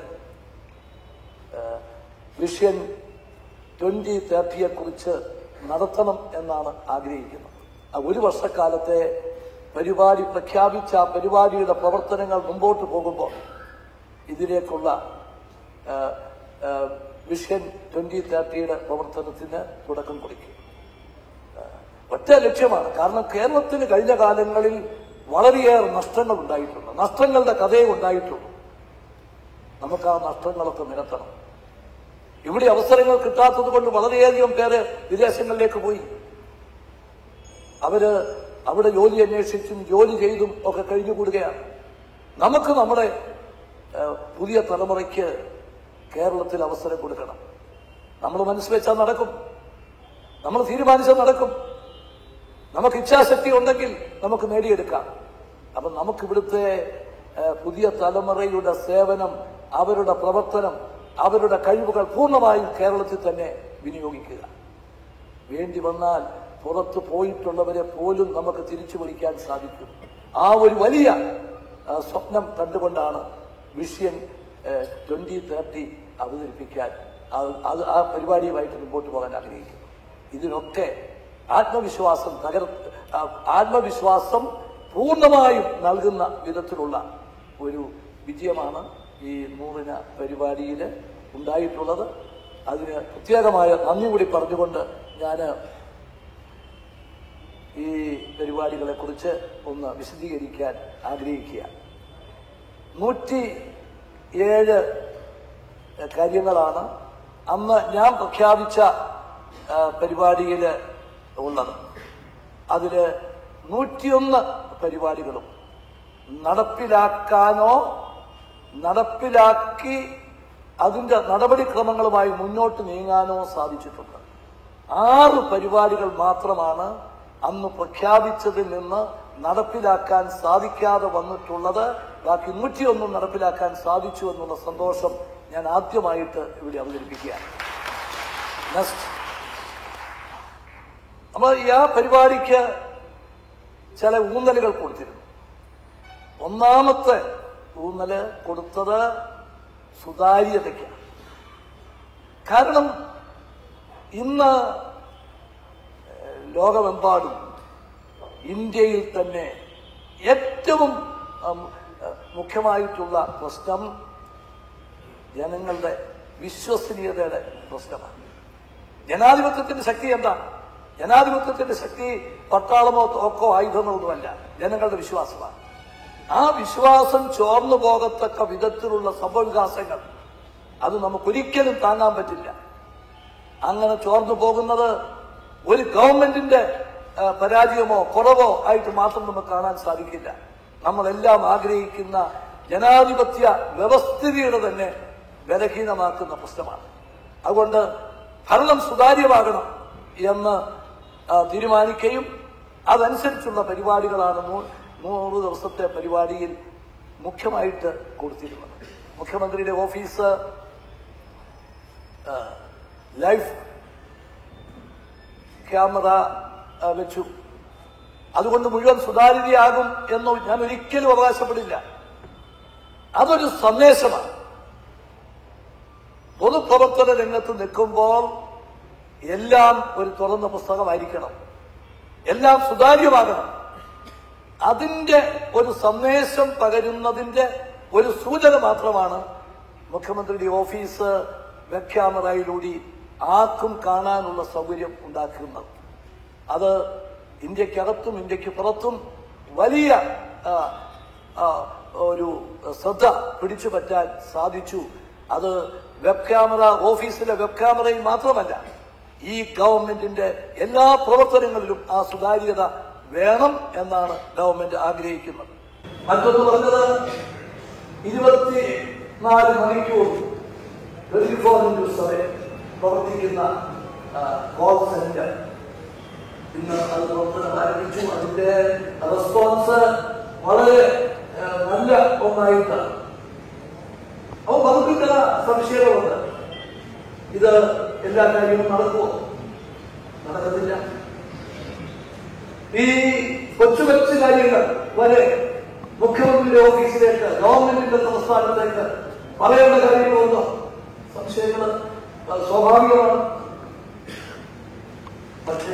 വിഷൻ ട്വന്റി തേർട്ടിയെ കുറിച്ച് നടത്തണം എന്നാണ് ആഗ്രഹിക്കുന്നത് ആ ഒരു വർഷക്കാലത്തെ പരിപാടി പ്രഖ്യാപിച്ച ആ പരിപാടിയുടെ പ്രവർത്തനങ്ങൾ മുമ്പോട്ട് പോകുമ്പോൾ ഇതിലേക്കുള്ള ആ, ആ, വിഷൻ ട്വന്റി തേർട്ടിയുടെ പ്രവർത്തനത്തിന് തുടക്കം കുറിക്കും ഒറ്റ ലക്ഷ്യമാണ് കാരണം കേരളത്തിന് കഴിഞ്ഞ കാലങ്ങളിൽ വളരെയേറെ നഷ്ടങ്ങൾ ഉണ്ടായിട്ടുണ്ട് നഷ്ടങ്ങളുടെ കഥയെ ഉണ്ടായിട്ടുള്ളൂ നമുക്ക് ആ നഷ്ടങ്ങളൊക്കെ നിരത്തണം ഇവിടെ അവസരങ്ങൾ കിട്ടാത്തത് കൊണ്ട് വളരെയധികം പേര് വിദേശങ്ങളിലേക്ക് പോയി അവര് അവിടെ ജോലി അന്വേഷിച്ചും ജോലി ചെയ്തും ഒക്കെ കഴിഞ്ഞുകൂടുകയാണ് നമുക്ക് നമ്മുടെ ഏഹ്, പുതിയ തലമുറയ്ക്ക് കേരളത്തിൽ അവസരം കൊടുക്കണം നമ്മൾ മനസ്സ് വെച്ചാൽ നടക്കും നമ്മൾ തീരുമാനിച്ചാൽ നടക്കും നമുക്ക് ഇച്ഛാശക്തി ഉണ്ടെങ്കിൽ നമുക്ക് നേടിയെടുക്കാം അപ്പൊ നമുക്ക് ഇവിടുത്തെ ഏഹ്, പുതിയ തലമുറയുടെ സേവനം അവരുടെ പ്രവർത്തനം അവരുടെ കഴിവുകൾ പൂർണ്ണമായും കേരളത്തിൽ തന്നെ വിനിയോഗിക്കുക വേണ്ടി വന്നാൽ പുറത്തു പോയിട്ടുള്ളവരെ പോലും നമുക്ക് തിരിച്ചു വിളിക്കാൻ സാധിക്കും ആ ഒരു വലിയ ആ, സ്വപ്നം കണ്ടുകൊണ്ടാണ് വിഷയൻ ട്വന്റി തേർട്ടി അവതരിപ്പിക്കാൻ അത് അത് ആ പരിപാടിയുമായിട്ട് മുമ്പോട്ട് പോകാൻ ആഗ്രഹിക്കുന്നു ഇതിനൊക്കെ ആത്മവിശ്വാസം തകർ ആ, ആത്മവിശ്വാസം പൂർണ്ണമായും നൽകുന്ന വിധത്തിലുള്ള ഒരു വിജയമാണ് ഈ നൂറിന പരിപാടിയിൽ ഉണ്ടായിട്ടുള്ളത് അതിന് പ്രത്യേകമായ നന്ദി കൂടി പറഞ്ഞുകൊണ്ട് ഞാൻ ഈ പരിപാടികളെ കുറിച്ച് ഒന്ന് വിശദീകരിക്കാൻ ആഗ്രഹിക്കുകയാണ് നൂറ്റി ഏഴ് കാര്യങ്ങളാണ് അന്ന് ഞാൻ പ്രഖ്യാപിച്ച ആ, പരിപാടിയിൽ ഉള്ളത് അതില് നൂറ്റിയൊന്ന് പരിപാടികളും നടപ്പിലാക്കാനോ നടപ്പിലാക്കി അതിന്റെ നടപടിക്രമങ്ങളുമായി മുന്നോട്ട് നീങ്ങാനോ സാധിച്ചിട്ടുണ്ട് ആറ് പരിപാടികൾ മാത്രമാണ് അന്ന് പ്രഖ്യാപിച്ചതിൽ നിന്ന് നടപ്പിലാക്കാൻ സാധിക്കാതെ വന്നിട്ടുള്ളത് ബാക്കി നൂറ്റിയൊന്നും നടപ്പിലാക്കാൻ സാധിച്ചു എന്നുള്ള സന്തോഷം ഞാൻ ആദ്യമായിട്ട് ഇവിടെ അവതരിപ്പിക്കുകയാണ് നെക്സ്റ്റ് നമ്മൾ ഈ ആ പരിപാടിക്ക് ചില ഊന്നലുകൾ കൊടുത്തിരുന്നു ഒന്നാമത്തെ ഊന്നല് കൊടുത്തത് സുതാര്യതയ്ക്കാണ് കാരണം ഇന്ന് ഏഹ്, ലോകമെമ്പാടും ഇന്ത്യയിൽ തന്നെ ഏറ്റവും ഉം, ഏഹ്, മുഖ്യമായിട്ടുള്ള പ്രശ്നം ജനങ്ങളുടെ വിശ്വസനീയതയുടെ പ്രശ്നമാണ് ജനാധിപത്യത്തിന്റെ ശക്തി എന്താണ് ജനാധിപത്യത്തിന്റെ ശക്തി പട്ടാളമോ തോക്കോ ആയുധങ്ങളൊന്നുമല്ല ജനങ്ങളുടെ വിശ്വാസമാണ് ആ വിശ്വാസം ചോർന്നു പോകത്തക്ക വിധത്തിലുള്ള സംഭവവികാസങ്ങൾ അത് നമുക്കൊരിക്കലും താങ്ങാൻ പറ്റില്ല അങ്ങനെ ചോർന്നു പോകുന്നത് ഒരു ഗവൺമെന്റിന്റെ ആ, പരാജയമോ കുറവോ ആയിട്ട് മാത്രം നമുക്ക് കാണാൻ സാധിക്കില്ല നമ്മളെല്ലാം ആഗ്രഹിക്കുന്ന ജനാധിപത്യ വ്യവസ്ഥിതിയുടെ തന്നെ ബലഹീനമാക്കുന്ന പ്രശ്നമാണ് അതുകൊണ്ട് ഭരണം സുതാര്യമാകണം എന്ന് ആ, തീരുമാനിക്കുകയും അതനുസരിച്ചുള്ള പരിപാടികളാണ് നൂ- നൂറ് ദിവസത്തെ പരിപാടിയിൽ മുഖ്യമായിട്ട് കൊടുത്തിരുന്നത് മുഖ്യമന്ത്രിയുടെ ഓഫീസ് ആ, ലൈഫ് ക്യാമറ ആ, വെച്ചു അതുകൊണ്ട് മുഴുവൻ സുതാര്യതയാകും എന്ന് ഞാൻ ഒരിക്കലും അവകാശപ്പെടില്ല അതൊരു സന്ദേശമാണ് പൊതുപ്രവർത്തന രംഗത്ത് നിൽക്കുമ്പോൾ എല്ലാം ഒരു തുറന്ന പുസ്തകമായിരിക്കണം എല്ലാം സുതാര്യമാകണം അതിന്റെ ഒരു സന്ദേശം പകരുന്നതിന്റെ ഒരു സൂചന മാത്രമാണ് മുഖ്യമന്ത്രിയുടെ ഓഫീസ് വെബ് ക്യാമറയിലൂടെ ആർക്കും കാണാനുള്ള സൗകര്യം ഉണ്ടാക്കുന്നത് അത് ഇന്ത്യക്കകത്തും ഇന്ത്യക്ക് പുറത്തും വലിയ ആ, ആ, ഒരു ശ്രദ്ധ പിടിച്ചു പറ്റാൻ സാധിച്ചു അത് വെബ് ക്യാമറ ഓഫീസിലെ വെബ് ക്യാമറയിൽ മാത്രമല്ല ഈ ഗവൺമെന്റിന്റെ എല്ലാ പ്രവർത്തനങ്ങളിലും ആ സുതാര്യത വേണം എന്നാണ് ഗവൺമെന്റ് ആഗ്രഹിക്കുന്നത് മറ്റൊന്ന് പറഞ്ഞത് ഇരുപത്തി നാല് മണിക്കൂർ ട്വന്റി ഫോർ ഇൻറ്റു സെവൻ പ്രവർത്തിക്കുന്ന കോൾ സെന്റർ ഇന്ന് അത് പ്രവർത്തനം ആരംഭിച്ചു അതിന്റെ റെസ്പോൺസ് വളരെ ആ, നല്ല ഒന്നായിട്ടാണ് അപ്പൊ നമുക്ക് ചില സംശയങ്ങളുണ്ട് ഇത് എല്ലാ കാര്യവും നടക്കുമോ നടക്കത്തില്ല ഈ കൊച്ചു കൊച്ചു കാര്യങ്ങൾ വരെ മുഖ്യമന്ത്രിയുടെ ഓഫീസിലേക്ക് ഗവൺമെന്റിന്റെ സംസ്ഥാനത്തേക്ക് പറയേണ്ട കാര്യങ്ങളുണ്ടോ സംശയങ്ങൾ അത് സ്വാഭാവികമാണ് പക്ഷേ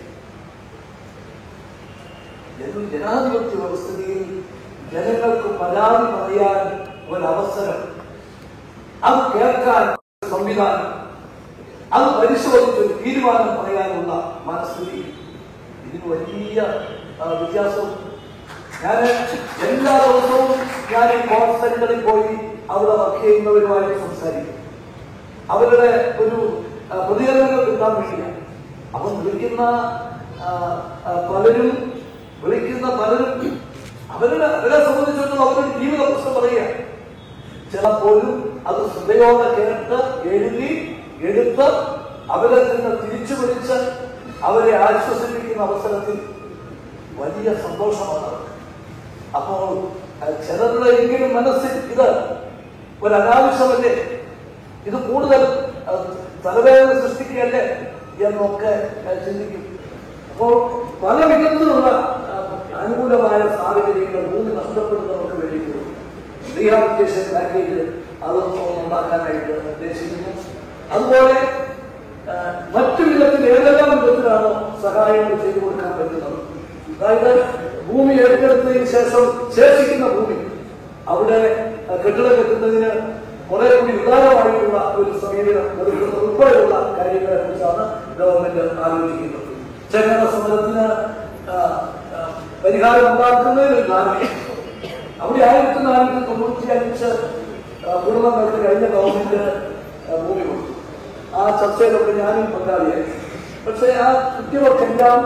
ജന- ജനാധിപത്യ വ്യവസ്ഥയിൽ ജനങ്ങൾക്ക് പരാതി പറയാൻ ഒരവസരം അത് കേൾക്കാൻ ഒരു സംവിധാനം അത് പരിശോധിച്ച് ഒരു തീരുമാനം പറയാനുള്ള മനസ്ഥിതി ഇതിന് വലിയ ആ, വ്യത്യാസം ഞാൻ എല്ലാ ദിവസവും ഞാൻ ഈ കോൾ സെന്ററിൽ പോയി അവിടെ വർക്ക് ചെയ്യുന്നവരുമായിട്ട് സംസാരിക്കും അവരുടെ ഒരു ആ, പ്രതികരണങ്ങൾ കിട്ടാൻ വേണ്ടിയാണ് അപ്പം വിളിക്കുന്ന ആ, ആ, പലരും വിളിക്കുന്ന പലരും അവരുടെ അവരെ സംബന്ധിച്ചിടത്തോളം അവരുടെ ജീവിത പ്രശ്നം പറയുക ചിലപ്പോഴും അത് ശ്രദ്ധയോടെ കേട്ട് എഴുതി എടുത്ത് അവരെ നിന്ന് തിരിച്ചു പിടിച്ച് അവരെ ആശ്വസിപ്പിക്കുന്ന അവസരത്തിൽ വലിയ സന്തോഷമാണ് അവർക്ക്. അപ്പോൾ അഹ് ചിലരുടെ എങ്കിലും മനസ്സിൽ ഇത് ഒരു അനാവശ്യമല്ലേ ഇത് കൂടുതൽ അഹ് തലവേദന സൃഷ്ടിക്കുകയല്ലേ എന്നൊക്കെ അഹ് ചിന്തിക്കും അപ്പോൾ പല വിധത്തിലുള്ള അഹ് അനുകൂലമായ സാഹചര്യങ്ങൾ ഭൂമി നഷ്ടപ്പെടുന്നവർക്ക് വേണ്ടിയിട്ടുള്ളൂ റീഹാബിലിറ്റേഷൻ പാക്കേജ് അതൊന്നും ഉണ്ടാക്കാനായിട്ട് ഉദ്ദേശിക്കുന്നു അതുപോലെ ആ, മറ്റു വിധത്തിൽ ഏതെല്ലാം വിധത്തിലാണോ സഹായങ്ങൾ ചെയ്തു കൊടുക്കാൻ പറ്റുന്നത് അതായത് ഭൂമി ഏറ്റെടുത്തതിന് ശേഷം ശേഷിക്കുന്ന ഭൂമി അവിടെ ആ, കെട്ടിടം കെട്ടുന്നതിന് കുറെ കൂടി ഉദാരമായിട്ടുള്ള ഒരു സമീപനം എടുക്കുന്നത് ഉൾപ്പെടെയുള്ള കാര്യങ്ങളെ കുറിച്ചാണ് ഗവൺമെന്റ് ആലോചിക്കുന്നത് ചെങ്ങന സമരത്തിന് ആ, ആ, പരിഹാരം ഉണ്ടാക്കുന്നതിന് ഒരു ധാരണയുണ്ട് അവിടെ ആയിരത്തി നാനൂറ്റി തൊണ്ണൂറ്റി അഞ്ച് കുടുംബങ്ങൾക്ക് കഴിഞ്ഞ ഗവൺമെന്റ് ആ, ഭൂമി കൊടുത്തു ആ ചർച്ചയിലൊക്കെ ഞാനും പങ്കാളിയായി പക്ഷെ ആ കുട്ടികൾക്കെല്ലാം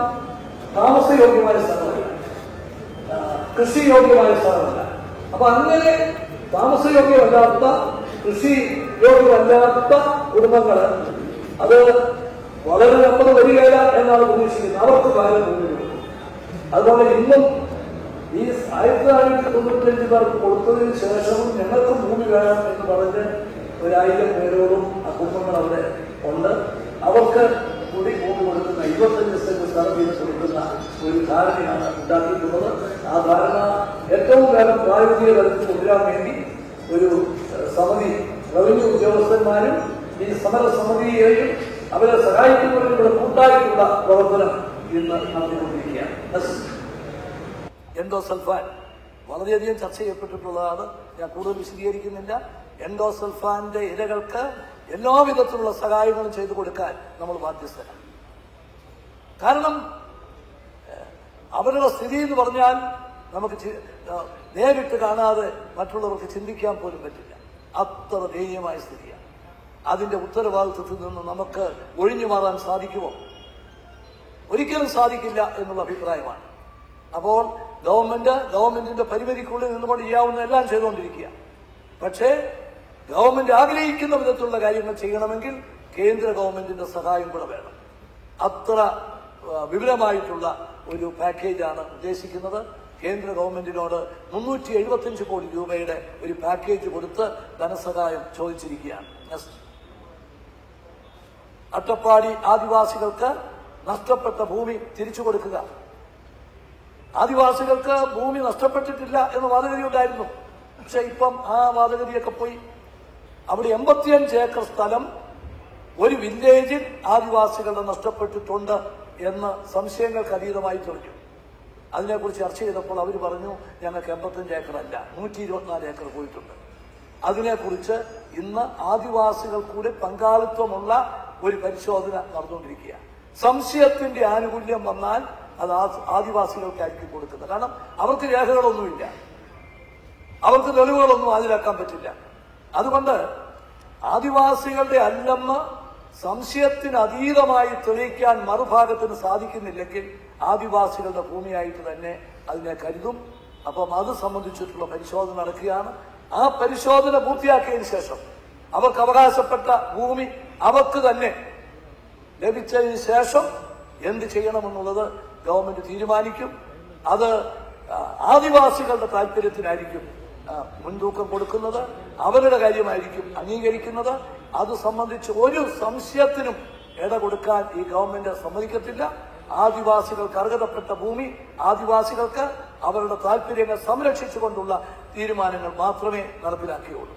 താമസയോഗ്യമായ സ്ഥലമല്ല ആ, കൃഷിയോഗ്യമായ സ്ഥലമല്ല അപ്പൊ അങ്ങനെ താമസയോഗ്യമല്ലാത്ത കൃഷി യോഗ്യമല്ലാത്ത കുടുംബങ്ങൾ അത് വളരെ നമ്മൾ വരികയില്ല എന്നാണ് പ്രതീക്ഷിക്കുന്നത് അവർക്ക് കാലം മുന്നിലുണ്ട് അതുപോലെ ഇന്നും ഈ ആയിരത്തി തൊള്ളായിരത്തി തൊണ്ണൂറ്റഞ്ച് പേർക്ക് കൊടുത്തതിന് ശേഷവും ഞങ്ങൾക്ക് ഭൂമി വേണം എന്ന് പറഞ്ഞ് ഒരായിരം പേരോടും ആ കുടുംബങ്ങൾ അവിടെ ഉണ്ട് അവർക്ക് കൂടി ഭൂമി കൊടുക്കുന്ന ഇരുപത്തഞ്ച് സെന്റ് സ്ഥലം വീതം കൊടുക്കുന്ന ഒരു ധാരണയാണ് ഉണ്ടാക്കിയിട്ടുള്ളത് ആ ധാരണ ഏറ്റവും വേഗം പ്രായോഗിക തലത്തിൽ കൊണ്ടുവരാൻ വേണ്ടി ഒരു ഏഹ്, സമിതി റവന്യൂ ഉദ്യോഗസ്ഥന്മാരും ഈ സമരസമിതിയെയും അവരെ സഹായിക്കുന്നവരുടെ കൂട്ടായിട്ടുള്ള പ്രവർത്തനം ഇന്ന് നടത്തിക്കൊണ്ടിരിക്കുകയാണ് Yes. എൻഡോസൾഫാൻ വളരെയധികം ചർച്ച ചെയ്യപ്പെട്ടിട്ടുള്ളതാണ് ഞാൻ കൂടുതൽ വിശദീകരിക്കുന്നില്ല എൻഡോസൾഫാന്റെ ഇരകൾക്ക് എല്ലാവിധത്തിലുള്ള സഹായങ്ങളും ചെയ്തു കൊടുക്കാൻ നമ്മൾ ബാധ്യസ്ഥരാണ് കാരണം ഏഹ്, അവരുടെ സ്ഥിതി എന്ന് പറഞ്ഞാൽ നമുക്ക് ചി- ഏഹ്, നേരിട്ട് കാണാതെ മറ്റുള്ളവർക്ക് ചിന്തിക്കാൻ പോലും പറ്റില്ല അത്ര ദയനീയമായ സ്ഥിതിയാണ് അതിന്റെ ഉത്തരവാദിത്വത്തിൽ നിന്ന് നമുക്ക് ഒഴിഞ്ഞു മാറാൻ സാധിക്കുമോ ഒരിക്കലും സാധിക്കില്ല എന്നുള്ള അഭിപ്രായമാണ് അപ്പോൾ ഗവൺമെന്റ് ഗവൺമെന്റിന്റെ പരിമിതിക്കുള്ളിൽ നിന്നുകൊണ്ട് ചെയ്യാവുന്ന എല്ലാം ചെയ്തുകൊണ്ടിരിക്കുക പക്ഷേ ഗവൺമെന്റ് ആഗ്രഹിക്കുന്ന വിധത്തിലുള്ള കാര്യങ്ങൾ ചെയ്യണമെങ്കിൽ കേന്ദ്ര ഗവൺമെന്റിന്റെ സഹായം കൂടെ വേണം അത്ര ആ, വിപുലമായിട്ടുള്ള ഒരു പാക്കേജാണ് ഉദ്ദേശിക്കുന്നത് കേന്ദ്ര ഗവൺമെന്റിനോട് മുന്നൂറ്റി എഴുപത്തിയഞ്ച് കോടി രൂപയുടെ ഒരു പാക്കേജ് കൊടുത്ത് ധനസഹായം ചോദിച്ചിരിക്കുകയാണ് Next. അട്ടപ്പാടി ആദിവാസികൾക്ക് നഷ്ടപ്പെട്ട ഭൂമി തിരിച്ചു കൊടുക്കുക ആദിവാസികൾക്ക് ഭൂമി നഷ്ടപ്പെട്ടിട്ടില്ല എന്ന വാദഗതി ഉണ്ടായിരുന്നു പക്ഷെ ഇപ്പം ആ വാദഗതിയൊക്കെ പോയി അവിടെ എൺപത്തിയഞ്ച് ഏക്കർ സ്ഥലം ഒരു വില്ലേജിൽ ആദിവാസികളുടെ നഷ്ടപ്പെട്ടിട്ടുണ്ട് എന്ന് സംശയങ്ങൾക്ക് അതീതമായി തെളിഞ്ഞു അതിനെക്കുറിച്ച് ചർച്ച ചെയ്തപ്പോൾ അവർ പറഞ്ഞു ഞങ്ങൾക്ക് എൺപത്തഞ്ച് ഏക്കർ അല്ല നൂറ്റി ഇരുപത്തിനാല് ഏക്കർ പോയിട്ടുണ്ട് അതിനെക്കുറിച്ച് ഇന്ന് ആദിവാസികൾ കൂടി പങ്കാളിത്തമുള്ള ഒരു പരിശോധന നടന്നുകൊണ്ടിരിക്കുക സംശയത്തിന്റെ ആനുകൂല്യം വന്നാൽ അത് ആ- ആദിവാസികൾക്കായിരിക്കും കൊടുക്കുന്നത് കാരണം അവർക്ക് രേഖകളൊന്നുമില്ല അവർക്ക് തെളിവുകളൊന്നും ഹാജരാക്കാൻ പറ്റില്ല അതുകൊണ്ട് ആദിവാസികളുടെ അല്ലെന്ന് സംശയത്തിന് അതീതമായി തെളിയിക്കാൻ മറുഭാഗത്തിന് സാധിക്കുന്നില്ലെങ്കിൽ ആദിവാസികളുടെ ഭൂമിയായിട്ട് തന്നെ അതിനെ കരുതും അപ്പം അത് സംബന്ധിച്ചിട്ടുള്ള പരിശോധന നടക്കുകയാണ് ആ പരിശോധന പൂർത്തിയാക്കിയതിനു ശേഷം അവർക്ക് അവകാശപ്പെട്ട ഭൂമി അവർക്ക് തന്നെ ലഭിച്ചതിന് ശേഷം എന്ത് ചെയ്യണമെന്നുള്ളത് ഗവൺമെന്റ് തീരുമാനിക്കും അത് ആ, ആദിവാസികളുടെ താല്പര്യത്തിനായിരിക്കും ആ, മുൻതൂക്കം കൊടുക്കുന്നത് അവരുടെ കാര്യമായിരിക്കും അംഗീകരിക്കുന്നത് അത് സംബന്ധിച്ച് ഒരു സംശയത്തിനും ഇട കൊടുക്കാൻ ഈ ഗവൺമെന്റ് സമ്മതിക്കത്തില്ല ആദിവാസികൾക്ക് അർഹതപ്പെട്ട ഭൂമി ആദിവാസികൾക്ക് അവരുടെ താല്പര്യങ്ങൾ സംരക്ഷിച്ചുകൊണ്ടുള്ള തീരുമാനങ്ങൾ മാത്രമേ നടപ്പിലാക്കിയുള്ളൂ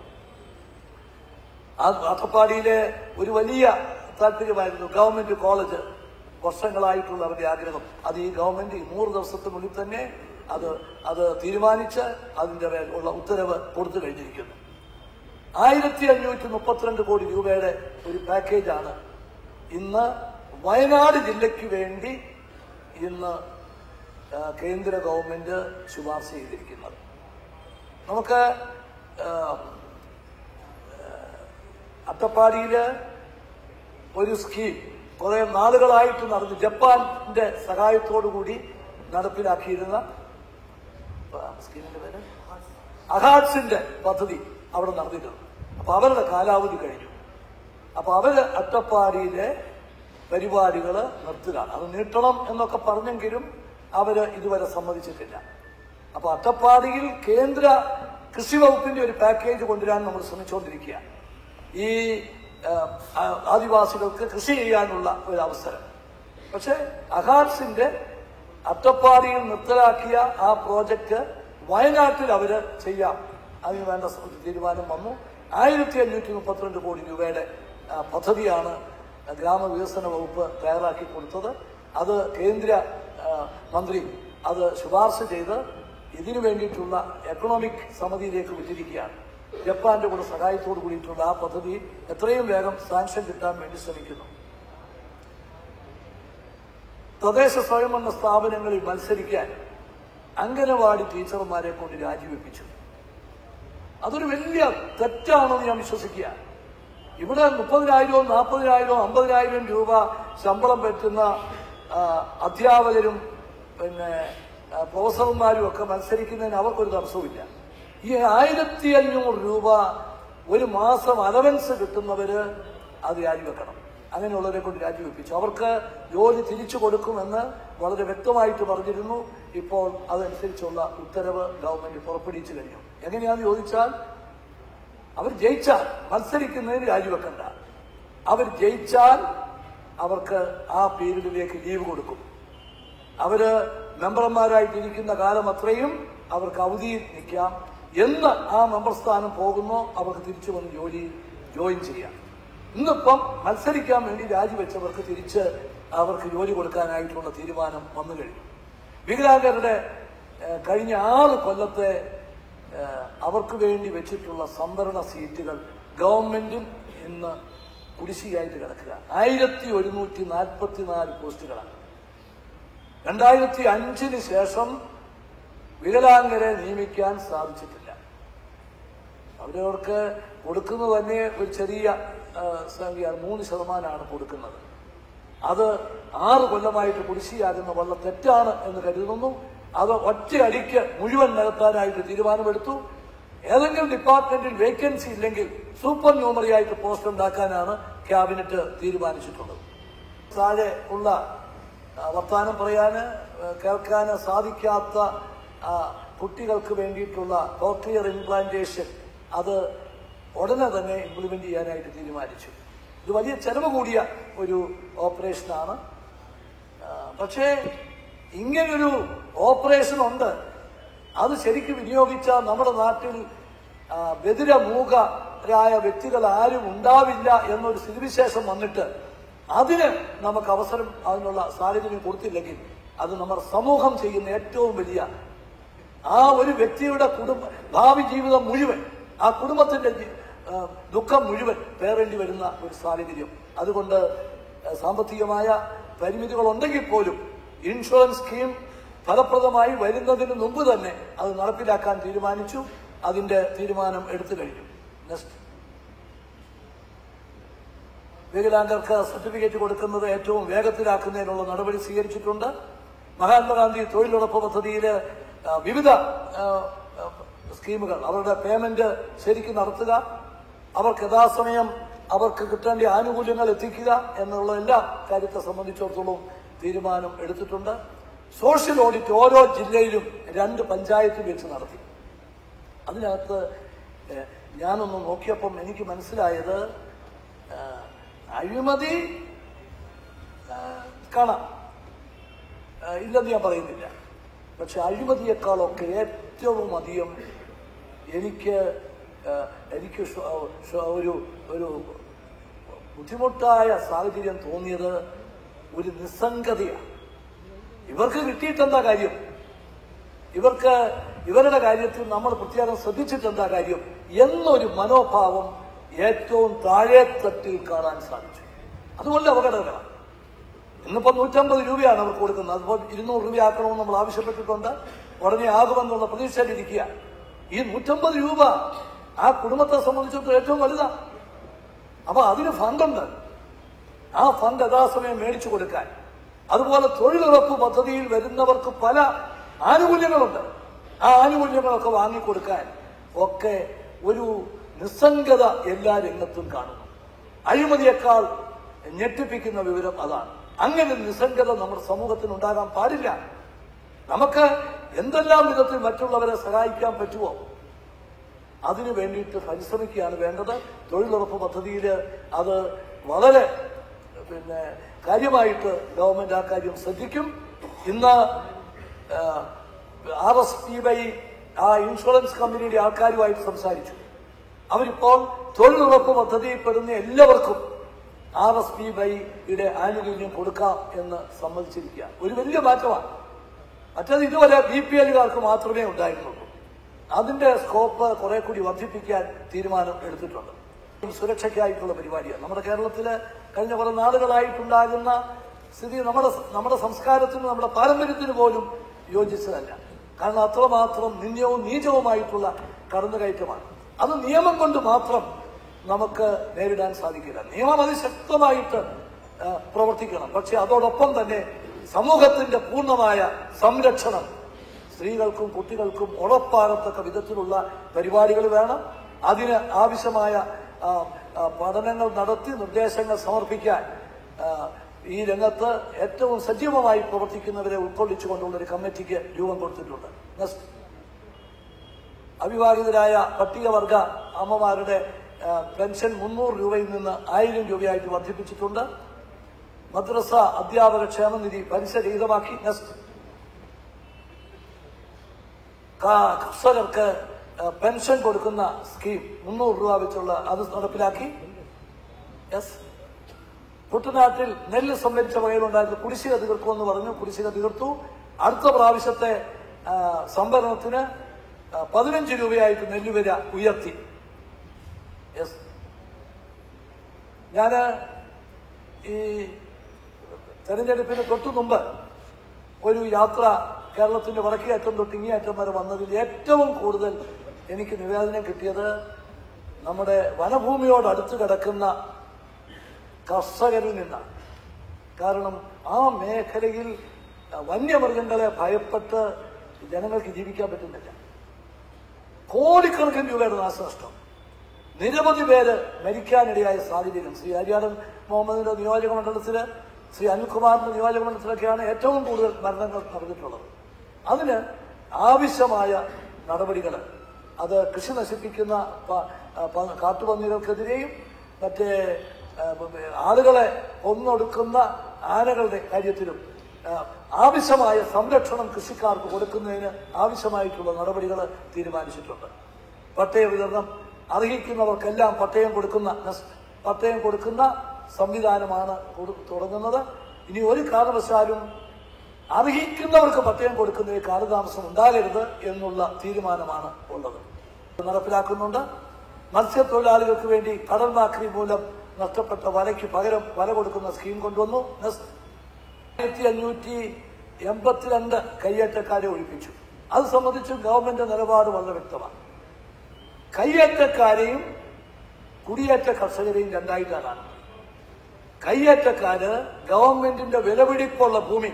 ആ അട്ടപ്പാടിയിലെ ഒരു വലിയ താല്പര്യമായിരുന്നു ഗവൺമെന്റ് കോളേജ് വർഷങ്ങളായിട്ടുള്ള അവരുടെ ആഗ്രഹം അത് ഈ ഗവൺമെന്റ് ഈ നൂറ് ദിവസത്തിനുള്ളിൽ തന്നെ അത് അത് തീരുമാനിച്ച് അതിന്റെ മേൽ ഉള്ള ഉത്തരവ് കൊടുത്തു കഴിഞ്ഞിരിക്കുന്നു ആയിരത്തി അഞ്ഞൂറ്റി മുപ്പത്തിരണ്ട് കോടി രൂപയുടെ ഒരു പാക്കേജാണ് ഇന്ന് വയനാട് ജില്ലയ്ക്ക് വേണ്ടി ഇന്ന് ആ, കേന്ദ്ര ഗവൺമെന്റ് ശുപാർശ ചെയ്തിരിക്കുന്നത് നമുക്ക് ആ, അട്ടപ്പാടിയില് ഒരു സ്കീം കുറെ നാളുകളായിട്ട് നടന്നു ജപ്പാന്റെ സഹായത്തോടു കൂടി നടപ്പിലാക്കിയിരുന്ന ആ, സ്കീമിന്റെ പേര് അഹാഡ്സിന്റെ പദ്ധതി അവിടെ നടന്നിരുന്നു അപ്പൊ അവരുടെ കാലാവധി കഴിഞ്ഞു അപ്പൊ അവര് അട്ടപ്പാടിയിലെ പരിപാടികൾ നിർത്തുകയാണ് അത് നീട്ടണം എന്നൊക്കെ പറഞ്ഞെങ്കിലും അവര് ഇതുവരെ സമ്മതിച്ചിട്ടില്ല അപ്പൊ അട്ടപ്പാടിയിൽ കേന്ദ്ര കൃഷി വകുപ്പിന്റെ ഒരു പാക്കേജ് കൊണ്ടുവരാൻ നമ്മൾ ശ്രമിച്ചുകൊണ്ടിരിക്കുക ഈ ആ, ആ- ആദിവാസികൾക്ക് കൃഷി ചെയ്യാനുള്ള ഒരു അവസരം പക്ഷെ അഹാർസിന്റെ അട്ടപ്പാടിയിൽ നിർത്തലാക്കിയ ആ പ്രോജക്റ്റ് വയനാട്ടിൽ അവര് ചെയ്യാം അതിന് വേണ്ട സ- തീരുമാനം വന്നു ആയിരത്തി അഞ്ഞൂറ്റി മുപ്പത്തിരണ്ട് കോടി രൂപയുടെ ആ, പദ്ധതിയാണ് ഗ്രാമവികസന വകുപ്പ് തയ്യാറാക്കി കൊടുത്തത് അത് കേന്ദ്ര ആ, മന്ത്രി അത് ശുപാർശ ചെയ്ത് ഇതിനു വേണ്ടിയിട്ടുള്ള എക്കണോമിക് സമിതിയിലേക്ക് വിട്ടിരിക്കുകയാണ് ജപ്പാന്റെ കൂടെ സഹായത്തോട് കൂടിയിട്ടുള്ള ആ പദ്ധതി എത്രയും വേഗം സാങ്ഷൻ കിട്ടാൻ വേണ്ടി ശ്രമിക്കുന്നു തദ്ദേശ സ്വയംഭരണ സ്ഥാപനങ്ങളിൽ മത്സരിക്കാൻ അംഗനവാടി ടീച്ചർമാരെ കൊണ്ട് രാജിവെപ്പിച്ചു അതൊരു വലിയ തെറ്റാണെന്ന് ഞാൻ വിശ്വസിക്കുക ഇവിടെ മുപ്പതിനായിരവും നാൽപ്പതിനായിരവും അമ്പതിനായിരം രൂപ ശമ്പളം പറ്റുന്ന ആ, അധ്യാപകരും പിന്നെ ആ, പ്രൊഫസർമാരും ഒക്കെ മത്സരിക്കുന്നതിന് അവർക്കൊരു തടസ്സവുമില്ല ഈ ആയിരത്തി അഞ്ഞൂറ് രൂപ ഒരു മാസം അലവൻസ് കിട്ടുന്നവര് അത് രാജിവെക്കണം അങ്ങനെയുള്ളവരെ കൊണ്ട് രാജിവെപ്പിച്ചു അവർക്ക് ജോലി തിരിച്ചു കൊടുക്കുമെന്ന് വളരെ വ്യക്തമായിട്ട് പറഞ്ഞിരുന്നു ഇപ്പോൾ അതനുസരിച്ചുള്ള ഉത്തരവ് ഗവൺമെന്റ് പുറപ്പെടുവിച്ചു കഴിഞ്ഞു എങ്ങനെയാണെന്ന് ചോദിച്ചാൽ അവർ ജയിച്ചാൽ മത്സരിക്കുന്നതിന് രാജിവെക്കണ്ട അവർ ജയിച്ചാൽ അവർക്ക് ആ പീരീഡിലേക്ക് ലീവ് കൊടുക്കും അവര് മെമ്പർമാരായിട്ടിരിക്കുന്ന കാലം അത്രയും അവർക്ക് അവധിയിൽ നിൽക്കാം എന്ന് ആ മെമ്പർ സ്ഥാനം പോകുന്നോ അവർക്ക് തിരിച്ചു വന്ന് ജോലി ജോയിൻ ചെയ്യാം ഇന്നിപ്പം മത്സരിക്കാൻ വേണ്ടി രാജിവെച്ചവർക്ക് തിരിച്ച് അവർക്ക് ജോലി കൊടുക്കാനായിട്ടുള്ള തീരുമാനം വന്നു കഴിഞ്ഞു വികലാംഗരുടെ ഏഹ്, കഴിഞ്ഞ ആറ് കൊല്ലത്തെ ഏഹ്, അവർക്ക് വേണ്ടി വെച്ചിട്ടുള്ള സംവരണ സീറ്റുകൾ ഗവൺമെന്റും ഇന്ന് കുടിശ്ശികയായിട്ട് കിടക്കുക ആയിരത്തി ഒരുന്നൂറ്റി നാൽപ്പത്തിനാല് പോസ്റ്റുകളാണ് രണ്ടായിരത്തി അഞ്ചിന് ശേഷം വികലാംഗരെ നിയമിക്കാൻ സാധിച്ചിട്ടില്ല അവരവർക്ക് കൊടുക്കുന്നത് തന്നെ ഒരു ചെറിയ ആ, സംഖ്യയാണ് മൂന്ന് ശതമാനമാണ് കൊടുക്കുന്നത് അത് ആറ് കൊല്ലമായിട്ട് കുടിശ്ശിയാകുന്ന വളരെ തെറ്റാണ് എന്ന് കരുതുന്നു അത് ഒറ്റയടിക്ക് മുഴുവൻ നികത്താനായിട്ട് തീരുമാനമെടുത്തു ഏതെങ്കിലും ഡിപ്പാർട്ട്മെന്റിൽ വേക്കൻസി ഇല്ലെങ്കിൽ സൂപ്പർ ന്യൂമറി ആയിട്ട് പോസ്റ്റ് ഉണ്ടാക്കാനാണ് ക്യാബിനറ്റ് തീരുമാനിച്ചിട്ടുള്ളത് താഴെ ഉള്ള ആ, വർത്തമാനം പറയാന് ആ, കേൾക്കാന് സാധിക്കാത്ത ആ, കുട്ടികൾക്ക് വേണ്ടിയിട്ടുള്ള കോക്ലിയർ ഇംപ്ലാന്റേഷൻ അത് ഉടനെ തന്നെ ഇംപ്ലിമെന്റ് ചെയ്യാനായിട്ട് തീരുമാനിച്ചു ഇത് വലിയ ചെലവ് കൂടിയ ഒരു ഓപ്പറേഷനാണ് ആ, പക്ഷേ ഇങ്ങനൊരു ഓപ്പറേഷൻ ഉണ്ട് അത് ശരിക്കും വിനിയോഗിച്ച നമ്മുടെ നാട്ടിൽ ആ, ബധിരമൂകരായ വ്യക്തികൾ ആരും ഉണ്ടാവില്ല എന്നൊരു സ്ഥിതിവിശേഷം വന്നിട്ട് അതിന് നമുക്ക് അവസരം അതിനുള്ള സാഹചര്യം കൊടുത്തില്ലെങ്കിൽ അത് നമ്മുടെ സമൂഹം ചെയ്യുന്ന ഏറ്റവും വലിയ ആ ഒരു വ്യക്തിയുടെ കുടുംബ ഭാവി ജീവിതം മുഴുവൻ ആ കുടുംബത്തിന്റെ ജി- ആ, ദുഃഖം മുഴുവൻ പേറേണ്ടി വരുന്ന ഒരു സാഹചര്യം അതുകൊണ്ട് ആ, സാമ്പത്തികമായ പരിമിതികൾ ഉണ്ടെങ്കിൽ പോലും ഇൻഷുറൻസ് സ്കീം ഫലപ്രദമായി വരുന്നതിന് മുമ്പ് തന്നെ അത് നടപ്പിലാക്കാൻ തീരുമാനിച്ചു അതിന്റെ തീരുമാനം എടുത്തു കഴിഞ്ഞു നെക്സ്റ്റ് വികലാംഗർക്ക് സർട്ടിഫിക്കറ്റ് കൊടുക്കുന്നത് ഏറ്റവും വേഗത്തിലാക്കുന്നതിനുള്ള നടപടി സ്വീകരിച്ചിട്ടുണ്ട് മഹാത്മാഗാന്ധി തൊഴിലുറപ്പ് പദ്ധതിയിൽ വിവിധ ആ, ആ, സ്കീമുകൾ അവരുടെ പേയ്മെന്റ് ശരിക്കും നടത്തുക അവർക്ക് യഥാസമയം അവർക്ക് കിട്ടേണ്ട ആനുകൂല്യങ്ങൾ എത്തിക്കുക എന്നുള്ള എല്ലാ കാര്യത്തെ സംബന്ധിച്ചിടത്തോളം തീരുമാനം എടുത്തിട്ടുണ്ട് സോഷ്യൽ ഓഡിറ്റ് ഓരോ ജില്ലയിലും രണ്ട് പഞ്ചായത്തിൽ വെച്ച് നടത്തി അതിനകത്ത് ഏഹ്, ഞാനൊന്ന് നോക്കിയപ്പം എനിക്ക് മനസ്സിലായത് ഏഹ്, അഴിമതി ഏഹ്, കാണാം ഏഹ്, ഇല്ലെന്ന് ഞാൻ പറയുന്നില്ല പക്ഷെ അഴിമതിയെക്കാളൊക്കെ ഏറ്റവും അധികം എനിക്ക് ഏഹ്, എനിക്ക് ഷ- ഷ- ഒരു ഒരു ബുദ്ധിമുട്ടായ സാഹചര്യം തോന്നിയത് ഒരു നിസ്സംഗതയാണ് ഇവർക്ക് കിട്ടിയിട്ടെന്താ കാര്യം ഇവർക്ക് ഇവരുടെ കാര്യത്തിൽ നമ്മൾ പ്രത്യേകം ശ്രദ്ധിച്ചിട്ടെന്താ കാര്യം എന്നൊരു മനോഭാവം ഏറ്റവും താഴെത്തട്ടിൽ കാണാൻ സാധിച്ചു അതുകൊണ്ട് അപകടകരമാണ് ഇന്നിപ്പോ നൂറ്റമ്പത് രൂപയാണ് അവർക്ക് കൊടുക്കുന്നത് അതിപ്പോ ഇരുന്നൂറ് രൂപ ആക്കണമെന്ന് നമ്മൾ ആവശ്യപ്പെട്ടിട്ടുണ്ട് ഉടനെ ആകുമെന്നുള്ള പ്രതീക്ഷയിലിരിക്കുക ഈ നൂറ്റമ്പത് രൂപ ആ കുടുംബത്തെ സംബന്ധിച്ചിടത്തോളം ഏറ്റവും വലുതാണ് അപ്പൊ അതിന് ഫണ്ടുണ്ട് ആ ഫണ്ട് യഥാസമയം മേടിച്ചു കൊടുക്കാൻ അതുപോലെ തൊഴിലുറപ്പ് പദ്ധതിയിൽ വരുന്നവർക്ക് പല ആനുകൂല്യങ്ങളുണ്ട് ആ ആനുകൂല്യങ്ങളൊക്കെ വാങ്ങിക്കൊടുക്കാൻ ഒക്കെ ഒരു നിസ്സംഗത എല്ലാ രംഗത്തും കാണുന്നു അഴിമതിയേക്കാൾ ഞെട്ടിപ്പിക്കുന്ന വിവരം അതാണ് അങ്ങനെ ഒരു നിസ്സംഗത നമ്മുടെ സമൂഹത്തിന് ഉണ്ടാകാൻ പാടില്ല നമുക്ക് എന്തെല്ലാം വിധത്തിൽ മറ്റുള്ളവരെ സഹായിക്കാൻ പറ്റുമോ അതിനു വേണ്ടിയിട്ട് പരിശ്രമിക്കുകയാണ് വേണ്ടത് തൊഴിലുറപ്പ് പദ്ധതിയിൽ അത് വളരെ പിന്നെ കാര്യമായിട്ട് ഗവൺമെന്റ് ആ കാര്യം ശ്രദ്ധിക്കും ഇന്ന് ആർ എസ് പി വൈ ആ ഇൻഷുറൻസ് കമ്പനിയുടെ ആൾക്കാരുമായിട്ട് സംസാരിച്ചു അവരിപ്പോൾ തൊഴിലുറപ്പ് പദ്ധതിയിൽപ്പെടുന്ന എല്ലാവർക്കും ആർ എസ് പി വൈയുടെ ആനുകൂല്യം കൊടുക്കാം എന്ന് സമ്മതിച്ചിരിക്കുക ഒരു വലിയ മാറ്റമാണ് മറ്റത് ഇതുവരെ ബി പി എല്ലുകാർക്ക് മാത്രമേ ഉണ്ടായിരുന്നുള്ളൂ അതിന്റെ സ്കോപ്പ് കുറെ കൂടി വർദ്ധിപ്പിക്കാൻ തീരുമാനം എടുത്തിട്ടുണ്ട് സുരക്ഷയ്ക്കായിട്ടുള്ള പരിപാടിയാണ് നമ്മുടെ കേരളത്തില് കഴിഞ്ഞ കുറെ നാളുകളായിട്ടുണ്ടാകുന്ന സ്ഥിതി നമ്മുടെ നമ്മുടെ സംസ്കാരത്തിന് നമ്മുടെ പാരമ്പര്യത്തിന് പോലും യോജിച്ചതല്ല കാരണം അത്രമാത്രം നിന്ദ്യവും നീചവുമായിട്ടുള്ള കടന്നുകയറ്റമാണ് അത് നിയമം കൊണ്ട് മാത്രം നമുക്ക് നേരിടാൻ സാധിക്കില്ല നിയമം അതിശക്തമായിട്ട് ആ, പ്രവർത്തിക്കണം പക്ഷെ അതോടൊപ്പം തന്നെ സമൂഹത്തിന്റെ പൂർണ്ണമായ സംരക്ഷണം സ്ത്രീകൾക്കും കുട്ടികൾക്കും ഉറപ്പാകത്തക്ക വിധത്തിലുള്ള പരിപാടികൾ വേണം അതിന് ആവശ്യമായ ആ, ആ, പഠനങ്ങൾ നടത്തി നിർദ്ദേശങ്ങൾ സമർപ്പിക്കാൻ ആ, ഈ രംഗത്ത് ഏറ്റവും സജീവമായി പ്രവർത്തിക്കുന്നവരെ ഉൾക്കൊള്ളിച്ചുകൊണ്ടുള്ള ഒരു കമ്മിറ്റിക്ക് രൂപം കൊടുത്തിട്ടുണ്ട് നെക്സ്റ്റ് അവിവാഹിതരായ പട്ടികവർഗ അമ്മമാരുടെ ആ, പെൻഷൻ മുന്നൂറ് രൂപയിൽ നിന്ന് ആയിരം രൂപയായിട്ട് വർദ്ധിപ്പിച്ചിട്ടുണ്ട് മദ്രസ അധ്യാപക ക്ഷേമനിധി പലിശ രഹിതമാക്കി നെക്സ്റ്റ് ക- കർഷകർക്ക് ആ, പെൻഷൻ കൊടുക്കുന്ന സ്കീം മുന്നൂറ് രൂപ വെച്ചുള്ള അത് നടപ്പിലാക്കി യെസ് കുട്ടനാട്ടിൽ നെല്ല് സംഭരിച്ച വകയിലുണ്ടായിരുന്ന കുടിശ്ശിക തീർക്കുമെന്ന് പറഞ്ഞു കുടിശ്ശിക തീർത്തു അടുത്ത പ്രാവശ്യത്തെ ആ, സംഭരണത്തിന് ആ, പതിനഞ്ച് രൂപയായിട്ട് നെല്ലുവില ഉയർത്തി യെസ് ഞാന് ഈ തെരഞ്ഞെടുപ്പിന് തൊട്ടു മുമ്പ് ഒരു യാത്ര കേരളത്തിന്റെ വടക്കേ അറ്റം തൊട്ട് ഇങ്ങേ അറ്റം വരെ വന്നതിൽ ഏറ്റവും കൂടുതൽ എനിക്ക് നിവേദനം കിട്ടിയത് നമ്മുടെ വനഭൂമിയോട് അടുത്ത് കിടക്കുന്ന കർഷകരിൽ നിന്നാണ് കാരണം ആ മേഖലയിൽ വന്യമൃഗങ്ങളെ ഭയപ്പെട്ട് ജനങ്ങൾക്ക് ജീവിക്കാൻ പറ്റുന്നില്ല കോടിക്കണക്കിന് രൂപയുടെ നാശനഷ്ടം നിരവധി പേര് മരിക്കാനിടയായ സാഹചര്യം ശ്രീ ഹരിയാടൻ മുഹമ്മദിന്റെ നിയോജക മണ്ഡലത്തില് ശ്രീ അനിൽകുമാറിന്റെ നിയോജക മണ്ഡലത്തിലൊക്കെയാണ് ഏറ്റവും കൂടുതൽ മരണങ്ങൾ നടന്നിട്ടുള്ളത് അതിന് ആവശ്യമായ നടപടികൾ അത് കൃഷി നശിപ്പിക്കുന്ന പ- പ- കാട്ടുപന്നികൾക്കെതിരെയും മറ്റേ ആ, ആളുകളെ കൊന്നൊടുക്കുന്ന ആനകളുടെ കാര്യത്തിലും ആ, ആവശ്യമായ സംരക്ഷണം കൃഷിക്കാർക്ക് കൊടുക്കുന്നതിന് ആവശ്യമായിട്ടുള്ള നടപടികൾ തീരുമാനിച്ചിട്ടുണ്ട് പട്ടയ വിതരണം അർഹിക്കുന്നവർക്കെല്ലാം പട്ടയം കൊടുക്കുന്ന നസ്- പട്ടയം കൊടുക്കുന്ന സംവിധാനമാണ് കൊടു- തുടങ്ങുന്നത് ഇനി ഒരു കാരണവശാലും അർഹിക്കുന്നവർക്ക് പട്ടയം കൊടുക്കുന്നതിൽ കാലതാമസം ഉണ്ടാകരുത് എന്നുള്ള തീരുമാനമാണ് ഉള്ളത് നടപ്പിലാക്കുന്നുണ്ട് മത്സ്യത്തൊഴിലാളികൾക്ക് വേണ്ടി കടൽ മാക്രി മൂലം നഷ്ടപ്പെട്ട വലയ്ക്ക് പകരം വല കൊടുക്കുന്ന സ്കീം കൊണ്ടുവന്നു നെസ് ആയിരത്തി അഞ്ഞൂറ്റി എൺപത്തിരണ്ട് കയ്യേറ്റക്കാരെ ഒഴിപ്പിച്ചു അത് സംബന്ധിച്ച് ഗവൺമെന്റ് നിലപാട് വളരെ വ്യക്തമാണ് കയ്യേറ്റക്കാരെയും കുടിയേറ്റ കർഷകരെയും രണ്ടായിട്ടാണ് കാണുന്നത് കയ്യേറ്റക്കാര് ഗവൺമെന്റിന്റെ വിലപിടിപ്പുള്ള ഭൂമി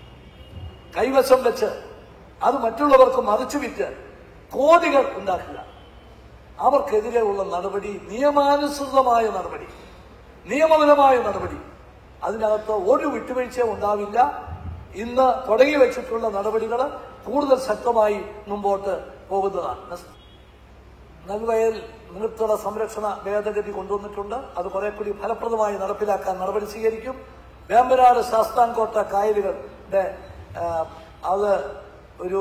കൈവശം വെച്ച് അത് മറ്റുള്ളവർക്ക് മറിച്ചു വിറ്റ് കോടികൾ ഉണ്ടാക്കുക അവർക്കെതിരെയുള്ള നടപടി നിയമാനുസൃതമായ നടപടി നിയമപരമായ നടപടി അതിനകത്ത് ഒരു വിട്ടുവീഴ്ചയും ഉണ്ടാവില്ല ഇന്ന് തുടങ്ങി വെച്ചിട്ടുള്ള നടപടികൾ കൂടുതൽ ശക്തമായി മുമ്പോട്ട് പോകുന്നതാണ് നെൽവയൽ നീർത്തട സംരക്ഷണ ഭേദഗതി കൊണ്ടുവന്നിട്ടുണ്ട് അത് കുറെ കൂടി ഫലപ്രദമായി നടപ്പിലാക്കാൻ നടപടി സ്വീകരിക്കും വേമ്പനാട് ശാസ്താംകോട്ട കായലുകളുടെ ആ, അത് ഒരു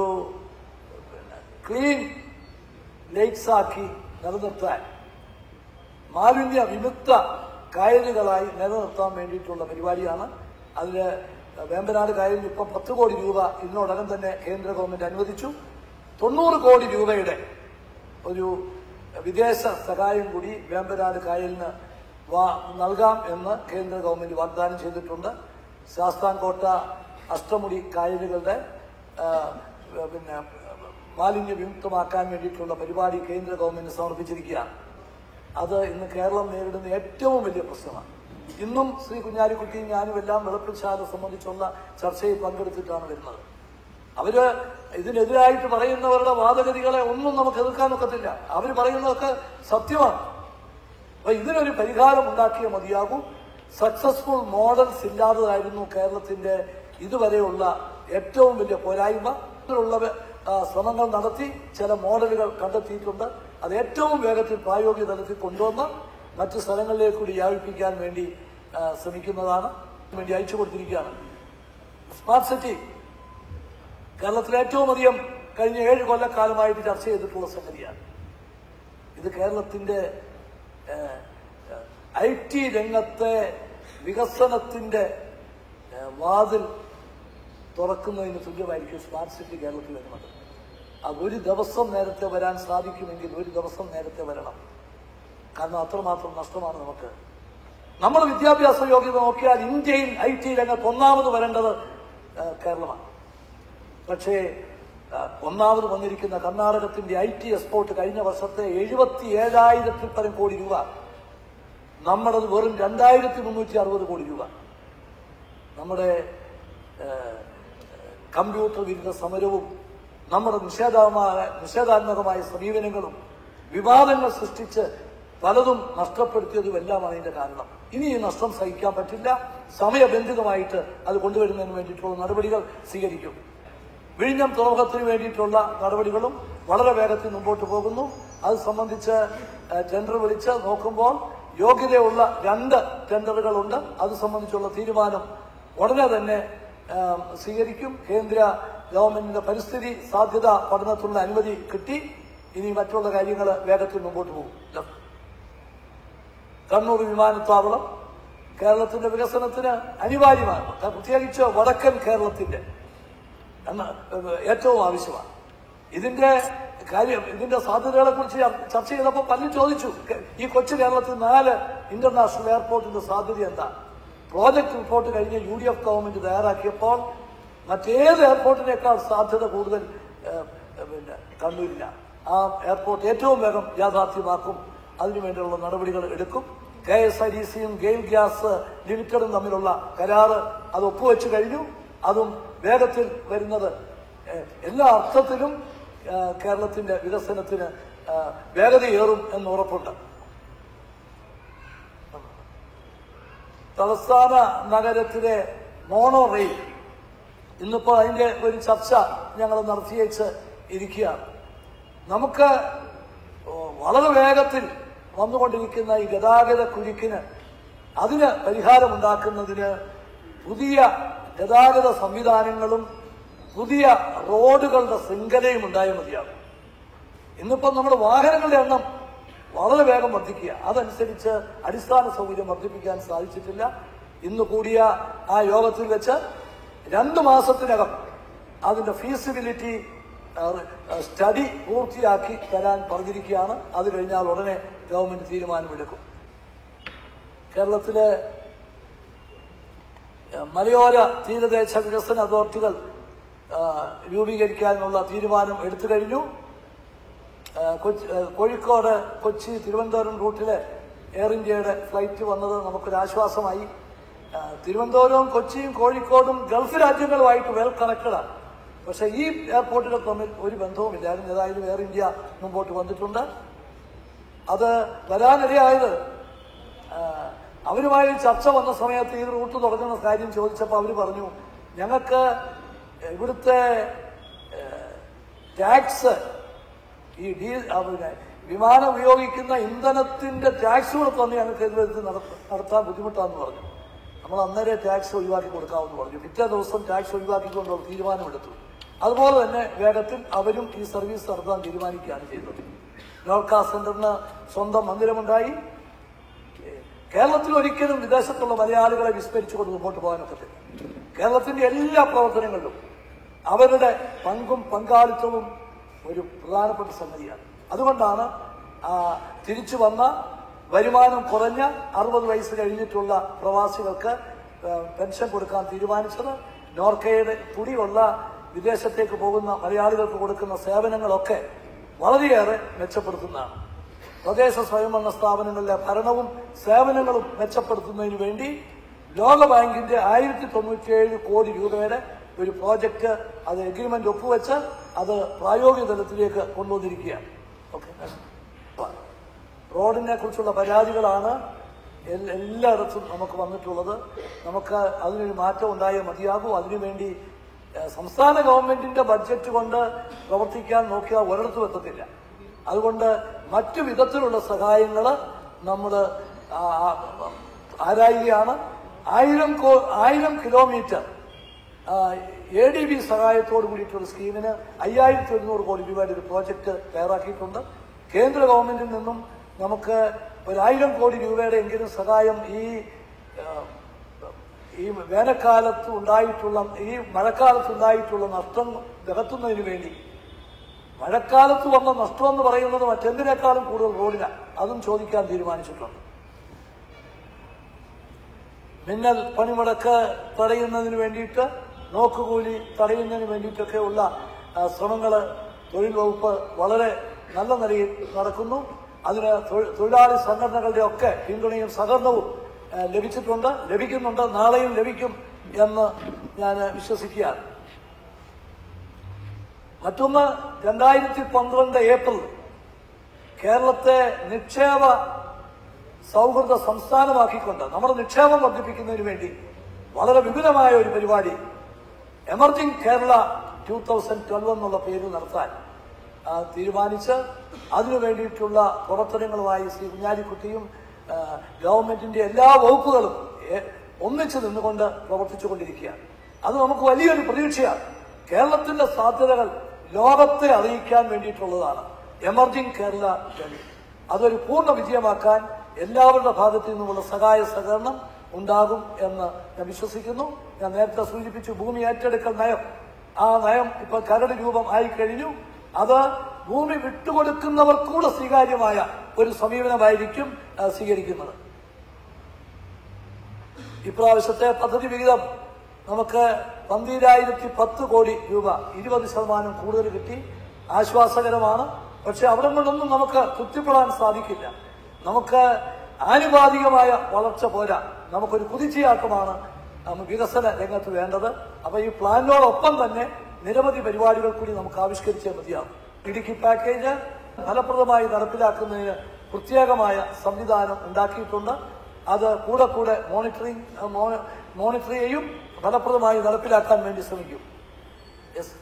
ക്ലീൻ ലേക്സ് ആക്കി നിലനിർത്താൻ മാലിന്യ വിമുക്ത കായലുകളായി നിലനിർത്താൻ വേണ്ടിയിട്ടുള്ള പരിപാടിയാണ് അതിൽ വേമ്പനാട് കായലിന് ഇപ്പം പത്ത് കോടി രൂപ ഇതിനോടകം തന്നെ കേന്ദ്ര ഗവൺമെന്റ് അനുവദിച്ചു തൊണ്ണൂറ് കോടി രൂപയുടെ ഒരു വിദേശ സഹായം കൂടി വേമ്പനാട് കായലിന് വാ- നൽകാം എന്ന് കേന്ദ്ര ഗവൺമെന്റ് വാഗ്ദാനം ചെയ്തിട്ടുണ്ട് ശാസ്താംകോട്ട അഷ്ടമുടി കായലുകളുടെ ആ, പിന്നെ മാലിന്യ വിമുക്തമാക്കാൻ വേണ്ടിയിട്ടുള്ള പരിപാടി കേന്ദ്ര ഗവൺമെന്റ് സമർപ്പിച്ചിരിക്കുകയാണ് അത് ഇന്ന് കേരളം നേരിടുന്ന ഏറ്റവും വലിയ പ്രശ്നമാണ് ഇന്നും ശ്രീ കുഞ്ഞാലിക്കുട്ടിയും ഞാനും എല്ലാം വെളുപ്പിൽശാല സംബന്ധിച്ചുള്ള ചർച്ചയിൽ പങ്കെടുത്തിട്ടാണ് വരുന്നത് അവര് ഇതിനെതിരായിട്ട് പറയുന്നവരുടെ വാദഗതികളെ ഒന്നും നമുക്ക് എതിർക്കാൻ ഒക്കത്തില്ല അവർ പറയുന്നതൊക്കെ സത്യമാണ് അപ്പൊ ഇതിനൊരു പരിഹാരം ഉണ്ടാക്കിയേ മതിയാകൂ സക്സസ്ഫുൾ മോഡൽസ് ഇല്ലാത്തതായിരുന്നു കേരളത്തിന്റെ ഇതുവരെയുള്ള ഏറ്റവും വലിയ പോരായ്മ ഇതിനുള്ള ആ, ശ്രമങ്ങൾ നടത്തി ചില മോഡലുകൾ കണ്ടെത്തിയിട്ടുണ്ട് അത് ഏറ്റവും വേഗത്തിൽ പ്രായോഗിക തലത്തിൽ കൊണ്ടുവന്ന് മറ്റു സ്ഥലങ്ങളിലേക്ക് കൂടി വ്യാപിപ്പിക്കാൻ വേണ്ടി ആ, ശ്രമിക്കുന്നതാണ് വേണ്ടി അയച്ചു കൊടുത്തിരിക്കുകയാണ് സ്മാർട്ട് സിറ്റി കേരളത്തിൽ ഏറ്റവും അധികം കഴിഞ്ഞ ഏഴ് കൊല്ലക്കാലമായിട്ട് ചർച്ച ചെയ്തിട്ടുള്ള സംഗതിയാണ് ഇത് കേരളത്തിന്റെ ഐ ടി രംഗത്തെ വികസനത്തിന്റെ ഏഹ്, വാതിൽ തുറക്കുന്നതിന് തുല്യമായിരിക്കും സ്മാർട്ട് സിറ്റി കേരളത്തിൽ വരുന്നത് അത് ഒരു ദിവസം നേരത്തെ വരാൻ സാധിക്കുമെങ്കിൽ ഒരു ദിവസം നേരത്തെ വരണം കാരണം അത്രമാത്രം നഷ്ടമാണ് നമുക്ക് നമ്മൾ വിദ്യാഭ്യാസ യോഗ്യത നോക്കിയാൽ ഇന്ത്യയിൽ ഐ ടി രംഗത്ത് ഒന്നാമത് വരേണ്ടത് ഏഹ്, കേരളമാണ് പക്ഷേ ആ, ഒന്നാമത് വന്നിരിക്കുന്ന കർണാടകത്തിന്റെ ഐ ടി എക്സ്പോർട്ട് കഴിഞ്ഞ വർഷത്തെ എഴുപത്തി ഏഴായിരത്തിൽ പരം കോടി രൂപ നമ്മുടേത് വെറും രണ്ടായിരത്തി മുന്നൂറ്റി അറുപത് കോടി രൂപ നമ്മുടെ ഏഹ്, കമ്പ്യൂട്ടർ വിരുദ്ധ സമരവും നമ്മുടെ നിഷേധമായ നിഷേധാത്മകമായ സമീപനങ്ങളും വിവാദങ്ങൾ സൃഷ്ടിച്ച് പലതും നഷ്ടപ്പെടുത്തിയതുമെല്ലാമാണ് അതിന്റെ കാരണം ഇനി ഈ നഷ്ടം സഹിക്കാൻ പറ്റില്ല സമയബന്ധിതമായിട്ട് അത് കൊണ്ടുവരുന്നതിന് വേണ്ടിയിട്ടുള്ള നടപടികൾ സ്വീകരിക്കും വിഴിഞ്ഞം തുറമുഖത്തിന് വേണ്ടിയിട്ടുള്ള നടപടികളും വളരെ വേഗത്തിൽ മുമ്പോട്ട് പോകുന്നു അത് സംബന്ധിച്ച് ഏഹ്, ടെൻഡർ വിളിച്ച് നോക്കുമ്പോൾ യോഗ്യതയുള്ള രണ്ട് ടെൻഡറുകളുണ്ട് അത് സംബന്ധിച്ചുള്ള തീരുമാനം ഉടനെ തന്നെ ഏഹ്, സ്വീകരിക്കും കേന്ദ്ര ഗവൺമെന്റിന്റെ പരിസ്ഥിതി സാധ്യത പഠനത്തിനുള്ള അനുമതി കിട്ടി ഇനി മറ്റുള്ള കാര്യങ്ങൾ വേഗത്തിൽ മുമ്പോട്ട് പോകും കണ്ണൂർ വിമാനത്താവളം കേരളത്തിന്റെ വികസനത്തിന് അനിവാര്യമാണ് പ്രത്യേകിച്ച് വടക്കൻ കേരളത്തിന്റെ എന്ന ഏഹ്, ഏറ്റവും ആവശ്യമാണ് ഇതിന്റെ കാര്യം ഇതിന്റെ സാധ്യതകളെ കുറിച്ച് ചർച്ച ചെയ്തപ്പോൾ പലരും ചോദിച്ചു കെ- ഈ കൊച്ചു കേരളത്തിൽ നാല് ഇന്റർനാഷണൽ എയർപോർട്ടിന്റെ സാധ്യത എന്താ പ്രോജക്ട് റിപ്പോർട്ട് കഴിഞ്ഞ് യു ഡി എഫ് ഗവൺമെന്റ് തയ്യാറാക്കിയപ്പോൾ മറ്റേത് എയർപോർട്ടിനേക്കാൾ സാധ്യത കൂടുതൽ ഏഹ്, പിന്നെ കണ്ണൂരില്ല ആ എയർപോർട്ട് ഏറ്റവും വേഗം യാഥാർത്ഥ്യമാക്കും അതിനുവേണ്ടിയുള്ള നടപടികൾ എടുക്കും കെ എസ് ഐ ഡി സിയും ഗെയിൽ ഗ്യാസ് ലിമിറ്റഡും തമ്മിലുള്ള കരാറ് അത് ഒപ്പുവെച്ച് കഴിഞ്ഞു അതും വേഗത്തിൽ വരുന്നത് ഏഹ്, എല്ലാ അർത്ഥത്തിലും ഏഹ്, കേരളത്തിന്റെ വികസനത്തിന് ഏഹ്, വേഗതയേറും എന്ന് ഉറപ്പുണ്ട് തലസ്ഥാന നഗരത്തിലെ മോണോ റെയിൽ ഇന്നിപ്പോ അതിന്റെ ഒരു ചർച്ച ഞങ്ങൾ നടത്തിയേച്ച് ഇരിക്കുകയാണ് നമുക്ക് വളരെ വേഗത്തിൽ വന്നുകൊണ്ടിരിക്കുന്ന ഈ ഗതാഗത കുരുക്കിന് അതിന് പരിഹാരമുണ്ടാക്കുന്നതിന് പുതിയ ഗതാഗത സംവിധാനങ്ങളും പുതിയ റോഡുകളുടെ ശൃംഖലയും ഉണ്ടായാൽ മതിയാകും ഇന്നിപ്പം നമ്മുടെ വാഹനങ്ങളുടെ എണ്ണം വളരെ വേഗം വർദ്ധിക്കുക അതനുസരിച്ച് അടിസ്ഥാന സൗകര്യം വർദ്ധിപ്പിക്കാൻ സാധിച്ചിട്ടില്ല ഇന്ന് കൂടിയ ആ യോഗത്തിൽ വെച്ച് രണ്ട് മാസത്തിനകം അതിന്റെ ഫീസിബിലിറ്റി സ്റ്റഡി പൂർത്തിയാക്കി തരാൻ പറഞ്ഞിരിക്കുകയാണ് അത് കഴിഞ്ഞാൽ ഉടനെ ഗവൺമെന്റ് തീരുമാനമെടുക്കും കേരളത്തിലെ ഏഹ്, മലയോര തീരദേശ വികസന അതോറിറ്റികൾ ഏഹ്, രൂപീകരിക്കാനുള്ള തീരുമാനം എടുത്തു കഴിഞ്ഞു ഏഹ് കൊച്ചി ഏഹ് കോഴിക്കോട് കൊച്ചി തിരുവനന്തപുരം റൂട്ടിലെ എയർ ഇന്ത്യയുടെ ഫ്ലൈറ്റ് വന്നത് നമുക്കൊരു ആശ്വാസമായി ഏഹ് തിരുവനന്തപുരവും കൊച്ചിയും കോഴിക്കോടും ഗൾഫ് രാജ്യങ്ങളുമായിട്ട് വെൽ കണക്റ്റഡാണ് പക്ഷേ ഈ എയർപോർട്ടുകൾ തമ്മിൽ ഒരു ബന്ധവുമില്ലായിരുന്നു ഏതായാലും എയർ ഇന്ത്യ മുമ്പോട്ട് വന്നിട്ടുണ്ട് അത് വരാനിടയായത് ഏഹ് അവരുമായി ചർച്ച വന്ന സമയത്ത് ഈ റൂട്ട് തുടങ്ങുന്ന കാര്യം ചോദിച്ചപ്പോൾ അവർ പറഞ്ഞു ഞങ്ങൾക്ക് ഇവിടുത്തെ ടാക്സ് ഈ ഡീ ആ, പിന്നെ വിമാനം ഉപയോഗിക്കുന്ന ഇന്ധനത്തിന്റെ ടാക്സ് കൂടെ തന്നെ ഞങ്ങൾക്ക് ഇതിലെടുത്ത് നടത്ത- നടത്താൻ ബുദ്ധിമുട്ടാന്ന് പറഞ്ഞു നമ്മൾ അന്നേരം ടാക്സ് ഒഴിവാക്കി കൊടുക്കാമെന്ന് പറഞ്ഞു പിറ്റേ ദിവസം ടാക്സ് ഒഴിവാക്കിക്കൊണ്ടുള്ള തീരുമാനമെടുത്തു അതുപോലെ തന്നെ വേഗത്തിൽ അവരും ഈ സർവീസ് നടത്താൻ തീരുമാനിക്കുകയാണ് ചെയ്തത് നോർക്ക സെന്ററിന് സ്വന്തം മന്ദിരമുണ്ടായി കേരളത്തിൽ ഒരിക്കലും വിദേശത്തുള്ള മലയാളികളെ വിസ്മരിച്ചുകൊണ്ട് മുമ്പോട്ട് പോകാനൊക്കത്തില്ല കേരളത്തിന്റെ എല്ലാ പ്രവർത്തനങ്ങളിലും അവരുടെ പങ്കും പങ്കാളിത്തവും ഒരു പ്രധാനപ്പെട്ട സംഗതിയാണ് അതുകൊണ്ടാണ് ആ, തിരിച്ചു വന്ന വരുമാനം കുറഞ്ഞ അറുപത് വയസ്സ് കഴിഞ്ഞിട്ടുള്ള പ്രവാസികൾക്ക് ആ, പെൻഷൻ കൊടുക്കാൻ തീരുമാനിച്ചത് നോർക്കയുടെ തുടിയുള്ള വിദേശത്തേക്ക് പോകുന്ന മലയാളികൾക്ക് കൊടുക്കുന്ന സേവനങ്ങളൊക്കെ വളരെയേറെ മെച്ചപ്പെടുത്തുന്നതാണ് തദ്ദേശ സ്വയംഭരണ സ്ഥാപനങ്ങളിലെ ഭരണവും സേവനങ്ങളും മെച്ചപ്പെടുത്തുന്നതിന് വേണ്ടി ലോകബാങ്കിന്റെ ആയിരത്തി തൊണ്ണൂറ്റിയേഴ് കോടി രൂപയുടെ ഒരു പ്രോജക്റ്റ് അത് എഗ്രിമെന്റ് ഒപ്പുവെച്ച് അത് പ്രായോഗിക തലത്തിലേക്ക് കൊണ്ടുവന്നിരിക്കുകയാണ് ഓക്കെ റോഡിനെ കുറിച്ചുള്ള പരാതികളാണ് എൽ- എല്ലായിടത്തും നമുക്ക് വന്നിട്ടുള്ളത് നമുക്ക് അതിനൊരു മാറ്റം ഉണ്ടായേ മതിയാകൂ അതിനുവേണ്ടി ഏഹ്, സംസ്ഥാന ഗവൺമെന്റിന്റെ ബഡ്ജറ്റ് കൊണ്ട് പ്രവർത്തിക്കാൻ നോക്കിയാൽ ഒരിടത്തും എത്തത്തില്ല അതുകൊണ്ട് മറ്റു വിധത്തിലുള്ള സഹായങ്ങൾ നമ്മൾ ആരായുകയാണ് ആയിരം കോ- ആയിരം കിലോമീറ്റർ എ ഡി ബി സഹായത്തോട് കൂടിയിട്ടുള്ള സ്കീമിന് അയ്യായിരത്തി ഒരുന്നൂറ് കോടി രൂപയുടെ ഒരു പ്രോജക്റ്റ് തയ്യാറാക്കിയിട്ടുണ്ട് കേന്ദ്ര ഗവൺമെന്റിൽ നിന്നും നമുക്ക് ഒരായിരം കോടി രൂപയുടെ എങ്കിലും സഹായം ഈ ആ, ഈ വേനൽക്കാലത്ത് ഉണ്ടായിട്ടുള്ള ഈ മഴക്കാലത്ത് ഉണ്ടായിട്ടുള്ള നഷ്ടം നികത്തുന്നതിന് വേണ്ടി മഴക്കാലത്ത് വന്ന നഷ്ടം എന്ന് പറയുന്നത് മറ്റെന്തിനേക്കാളും കൂടുതൽ റോഡിലാണ് അതും ചോദിക്കാൻ തീരുമാനിച്ചിട്ടുണ്ട് മിന്നൽ പണിമുടക്ക് തടയുന്നതിന് വേണ്ടിയിട്ട് നോക്കുകൂലി തടയുന്നതിന് വേണ്ടിയിട്ടൊക്കെ ഉള്ള ശ്രമങ്ങൾ തൊഴിൽ വകുപ്പ് വളരെ നല്ല നിലയിൽ നടക്കുന്നു അതിന് തൊഴി- തൊഴിലാളി സംഘടനകളുടെ ഒക്കെ പിന്തുണയും സഹകരണവും ആ, ലഭിച്ചിട്ടുണ്ട് ലഭിക്കുന്നുണ്ട് നാളെയും ലഭിക്കും എന്ന് ഞാൻ വിശ്വസിക്കുകയാണ് മറ്റൊന്ന് രണ്ടായിരത്തി പന്ത്രണ്ട് ഏപ്രിൽ കേരളത്തെ നിക്ഷേപ സൗഹൃദ സംസ്ഥാനമാക്കിക്കൊണ്ട് നമ്മുടെ നിക്ഷേപം വർദ്ധിപ്പിക്കുന്നതിന് വേണ്ടി വളരെ വിപുലമായ ഒരു പരിപാടി emerging Kerala two thousand twelve എന്നുള്ള പേരിൽ നടത്താൻ ആ, തീരുമാനിച്ച് അതിനു വേണ്ടിയിട്ടുള്ള പ്രവർത്തനങ്ങളുമായി ശ്രീ കുഞ്ഞാലിക്കുട്ടിയും ആ, ഗവൺമെന്റിന്റെ എല്ലാ വകുപ്പുകളും ഏ- ഒന്നിച്ചു നിന്നുകൊണ്ട് പ്രവർത്തിച്ചുകൊണ്ടിരിക്കുകയാണ് അത് നമുക്ക് വലിയൊരു പ്രതീക്ഷയാണ് കേരളത്തിന്റെ സാധ്യതകൾ ലോകത്തെ അറിയിക്കാൻ വേണ്ടിയിട്ടുള്ളതാണ് എമർജിംഗ് കേരള ട്വൽവ് അതൊരു പൂർണ്ണ വിജയമാക്കാൻ എല്ലാവരുടെ ഭാഗത്തു നിന്നുമുള്ള സഹായ സഹകരണം ഉണ്ടാകും എന്ന് ഞാൻ വിശ്വസിക്കുന്നു ഞാൻ നേരത്തെ സൂചിപ്പിച്ചു ഭൂമി ഏറ്റെടുക്കൽ നയം ആ നയം ഇപ്പൊ കരട് രൂപം ആയി കഴിഞ്ഞു അത് ഭൂമി വിട്ടുകൊടുക്കുന്നവർക്കൂടെ സ്വീകാര്യമായ ഒരു സമീപനമായിരിക്കും ആ, സ്വീകരിക്കുന്നത് ഇപ്രാവശ്യത്തെ പദ്ധതി വിഹിതം നമുക്ക് പന്തിരായിരത്തി പത്ത് കോടി രൂപ ഇരുപത് ശതമാനം കൂടുതൽ കിട്ടി ആശ്വാസകരമാണ് പക്ഷെ അവിടെ കൊണ്ടൊന്നും നമുക്ക് തൃപ്തിപ്പെടാൻ സാധിക്കില്ല നമുക്ക് ആനുപാതികമായ വളർച്ച പോരാ നമുക്കൊരു കുതിച്ചയാട്ടമാണ് ഉം, വികസന രംഗത്ത് വേണ്ടത് അപ്പൊ ഈ പ്ലാനിനോടൊപ്പം തന്നെ നിരവധി പരിപാടികൾ കൂടി നമുക്ക് ആവിഷ്കരിച്ചേ മതിയാവും ഇടുക്കി പാക്കേജ് ഫലപ്രദമായി നടപ്പിലാക്കുന്നതിന് പ്രത്യേകമായ സംവിധാനം ഉണ്ടാക്കിയിട്ടുണ്ട് അത് കൂടെ കൂടെ മോണിറ്ററിംഗ് മോണിറ്റർ ചെയ്യും ഫലപ്രദമായി നടപ്പിലാക്കാൻ വേണ്ടി ശ്രമിക്കും യെസ്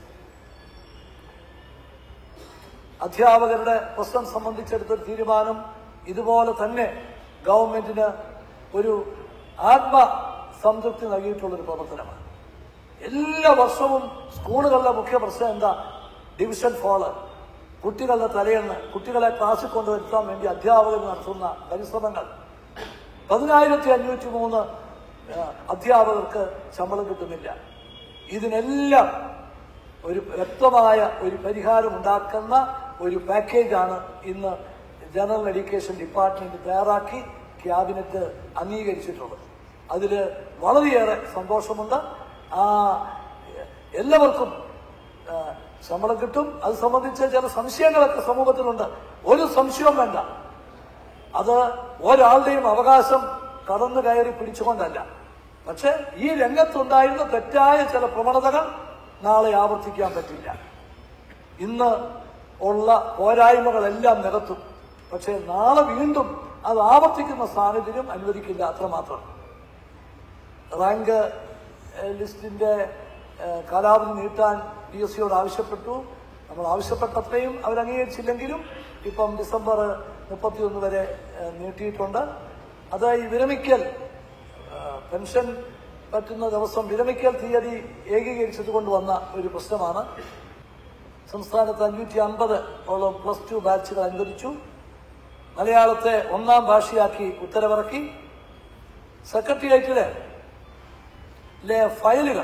അധ്യാപകരുടെ പ്രശ്നം സംബന്ധിച്ചെടുത്തൊരു തീരുമാനം ഇതുപോലെ തന്നെ ഗവൺമെന്റിന് ഒരു ആത്മ സംതൃപ്തി നൽകിയിട്ടുള്ളൊരു പ്രവർത്തനമാണ് എല്ലാ വർഷവും സ്കൂളുകളിലെ മുഖ്യ പ്രശ്നം എന്താ ഡിവിഷൻ ഫോള് കുട്ടികളുടെ തലയെണ്ണ് കുട്ടികളെ ക്ലാസ്സിൽ കൊണ്ടുവരുത്താൻ വേണ്ടി അധ്യാപകർ നടത്തുന്ന പരിശ്രമങ്ങൾ പതിനായിരത്തി അഞ്ഞൂറ്റി മൂന്ന് അധ്യാപകർക്ക് ശമ്പളം കിട്ടുന്നില്ല ഇതിനെല്ലാം ഒരു വ്യക്തമായ ഒരു പരിഹാരം ഉണ്ടാക്കുന്ന ഒരു പാക്കേജാണ് ഇന്ന് ജനറൽ എഡ്യൂക്കേഷൻ ഡിപ്പാർട്ട്മെന്റ് തയ്യാറാക്കി ക്യാബിനറ്റ് അംഗീകരിച്ചിട്ടുള്ളത് അതിൽ വളരെയേറെ സന്തോഷമുണ്ട് ആ എല്ലാവർക്കും ആ, ശമ്പളം കിട്ടും അത് സംബന്ധിച്ച് ചില സംശയങ്ങളൊക്കെ സമൂഹത്തിലുണ്ട് ഒരു സംശയവും വേണ്ട അത് ഒരാളുടെയും അവകാശം കടന്നു കയറി പിടിച്ചുകൊണ്ടല്ല പക്ഷെ ഈ രംഗത്തുണ്ടായിരുന്ന തെറ്റായ ചില പ്രവണതകൾ നാളെ ആവർത്തിക്കാൻ പറ്റില്ല ഇന്ന് ഉള്ള പോരായ്മകളെല്ലാം നികത്തും പക്ഷെ നാളെ വീണ്ടും അത് ആവർത്തിക്കുന്ന സാഹചര്യം അനുവദിക്കില്ല അത്രമാത്രം റാങ്ക് ഏഹ്, ലിസ്റ്റിന്റെ ഏഹ്, കാലാവധി നീട്ടാൻ പി എസ് സിയോട് ആവശ്യപ്പെട്ടു നമ്മൾ ആവശ്യപ്പെട്ടത്രയും അവർ അംഗീകരിച്ചില്ലെങ്കിലും ഇപ്പം ഡിസംബർ മുപ്പത്തിയൊന്ന് വരെ ഏഹ്, നീട്ടിയിട്ടുണ്ട് അത് ഈ വിരമിക്കൽ ഏഹ്, പെൻഷൻ പറ്റുന്ന ദിവസം വിരമിക്കൽ തീയതി ഏകീകരിച്ചത് കൊണ്ട് വന്ന ഒരു പ്രശ്നമാണ് സംസ്ഥാനത്ത് അഞ്ഞൂറ്റി അൻപത് ഓളം പ്ലസ് ടു ബാച്ചുകൾ അനുവദിച്ചു മലയാളത്തെ ഒന്നാം ഭാഷയാക്കി ഉത്തരവിറക്കി സെക്രട്ടേറിയറ്റിലെ ലെ ഫയലുകൾ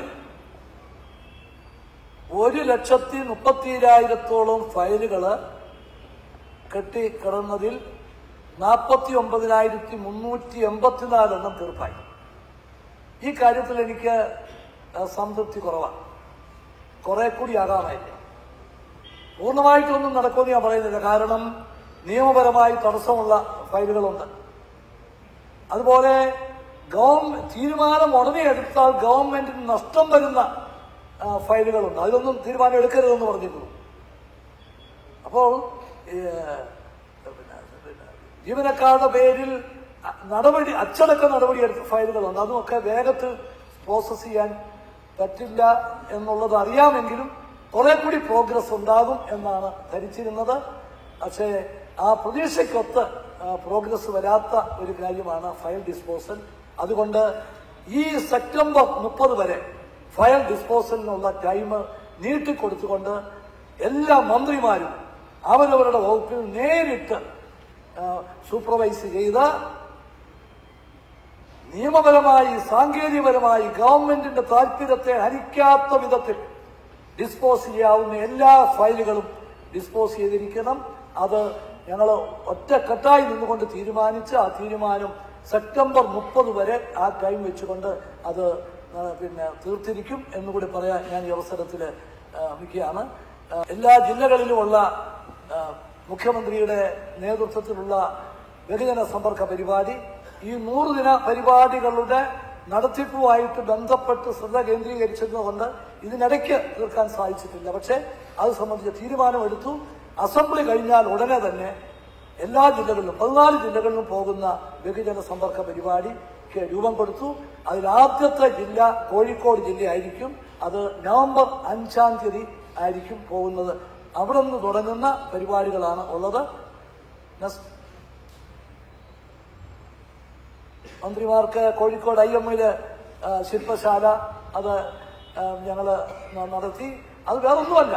ഒരു ലക്ഷത്തി മുപ്പത്തിരായിരത്തോളം ഫയലുകള് കെട്ടിക്കിടന്നതിൽ നാൽപ്പത്തി ഒമ്പതിനായിരത്തി മുന്നൂറ്റി എൺപത്തിനാല് എണ്ണം തീർപ്പായി ഈ കാര്യത്തിൽ എനിക്ക് ആ, സംതൃപ്തി കുറവാണ് കുറെ കൂടി ആകാമായിരുന്നു പൂർണ്ണമായിട്ടൊന്നും നടക്കുമെന്ന് ഞാൻ പറയുന്നില്ല കാരണം നിയമപരമായി തടസ്സമുള്ള ഫയലുകളുണ്ട് അതുപോലെ ഗവൺമെന്റ് തീരുമാനം ഉടനെ എടുത്താൽ ഗവൺമെന്റിന് നഷ്ടം വരുന്ന ആ, ഫയലുകളുണ്ട് അതിലൊന്നും തീരുമാനം എടുക്കരുതെന്ന് പറഞ്ഞിരുന്നു അപ്പോൾ ഈ, പിന്നെ, പിന്നെ, ജീവനക്കാരുടെ പേരിൽ അ- നടപടി അച്ചടക്ക നടപടി എടുത്ത ഫയലുകളുണ്ട് അതുമൊക്കെ വേഗത്തിൽ പ്രോസസ് ചെയ്യാൻ പറ്റില്ല എന്നുള്ളത് അറിയാമെങ്കിലും കുറെ കൂടി പ്രോഗ്രസ് ഉണ്ടാകും എന്നാണ് ധരിച്ചിരുന്നത് പക്ഷേ ആ പ്രതീക്ഷയ്ക്കൊത്ത് പ്രോഗ്രസ് വരാത്ത ഒരു കാര്യമാണ് ഫയൽ ഡിസ്പോസൽ അതുകൊണ്ട് ഈ സെപ്റ്റംബർ മുപ്പത് വരെ ഫയൽ ഡിസ്പോസലിനുള്ള ടൈം നീട്ടിക്കൊടുത്തുകൊണ്ട് എല്ലാ മന്ത്രിമാരും അവരവരുടെ വകുപ്പിൽ നേരിട്ട് ആ, സൂപ്പർവൈസ് ചെയ്ത് നിയമപരമായി സാങ്കേതികപരമായി ഗവൺമെന്റിന്റെ താല്പര്യത്തെ ഹരിക്കാത്ത വിധത്തിൽ ഡിസ്പോസ് ചെയ്യാവുന്ന എല്ലാ ഫയലുകളും ഡിസ്പോസ് ചെയ്തിരിക്കണം അത് ഞങ്ങൾ ഒറ്റക്കെട്ടായി നിന്നുകൊണ്ട് തീരുമാനിച്ച് ആ തീരുമാനം സെപ്റ്റംബർ മുപ്പത് വരെ ആ ടൈം വെച്ചുകൊണ്ട് അത് ആ, പിന്നെ തീർത്തിരിക്കും എന്നുകൂടി പറയാൻ ഞാൻ ഈ അവസരത്തിൽ മിക്കുകയാണ് ആ, എല്ലാ ജില്ലകളിലുമുള്ള ആ, മുഖ്യമന്ത്രിയുടെ നേതൃത്വത്തിലുള്ള ബഹുജന സമ്പർക്ക പരിപാടി ഈ നൂറ് ദിന പരിപാടികളുടെ നടത്തിപ്പുമായിട്ട് ബന്ധപ്പെട്ട് ശ്രദ്ധ കേന്ദ്രീകരിച്ചതുകൊണ്ട് ഇതിനിടയ്ക്ക് തീർക്കാൻ സാധിച്ചിട്ടില്ല പക്ഷേ അത് സംബന്ധിച്ച തീരുമാനമെടുത്തു അസംബ്ലി കഴിഞ്ഞാൽ ഉടനെ തന്നെ എല്ലാ ജില്ലകളിലും പതിനാല് ജില്ലകളിലും പോകുന്ന ബഹുജന സമ്പർക്ക പരിപാടിക്ക് രൂപം കൊടുത്തു അതിൽ ആദ്യത്തെ ജില്ല കോഴിക്കോട് ജില്ലയായിരിക്കും അത് നവംബർ അഞ്ചാം തീയതി ആയിരിക്കും പോകുന്നത് അവിടെ നിന്ന് തുടങ്ങുന്ന പരിപാടികളാണ് ഉള്ളത് നെക്സ്റ്റ് മന്ത്രിമാർക്ക് കോഴിക്കോട് ഐ എമ്മില് ശില്പശാല അത് ഞങ്ങൾ നടത്തി അത് വേറൊന്നുമല്ല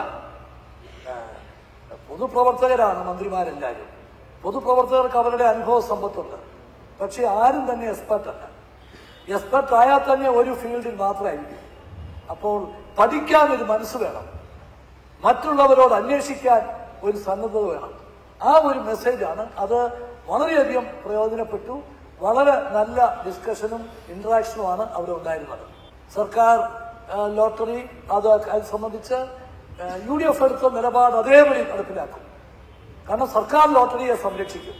ആ, പൊതുപ്രവർത്തകരാണ് മന്ത്രിമാരെല്ലാവരും പൊതുപ്രവർത്തകർക്ക് അവരുടെ അനുഭവ സമ്പത്തുണ്ട് പക്ഷെ ആരും തന്നെ എക്സ്പെർട്ട് അല്ല എക്സ്പെർട്ട് ആയാൽ തന്നെ ഒരു ഫീൽഡിൽ മാത്രമായിരിക്കും അപ്പോൾ പഠിക്കാൻ ഒരു മനസ്സ് വേണം മറ്റുള്ളവരോട് അന്വേഷിക്കാൻ ഒരു സന്നദ്ധത വേണം ആ ഒരു മെസ്സേജാണ് അത് വളരെയധികം പ്രയോജനപ്പെട്ടു വളരെ നല്ല ഡിസ്കഷനും ഇന്ററാക്ഷനുമാണ് അവിടെ ഉണ്ടായിരുന്നത് സർക്കാർ ആ, ലോട്ടറി അത് അത് സംബന്ധിച്ച് യു ഡി എഫ് എടുത്ത നിലപാട് അതേപടി നടപ്പിലാക്കും കാരണം സർക്കാർ ലോട്ടറിയെ സംരക്ഷിക്കും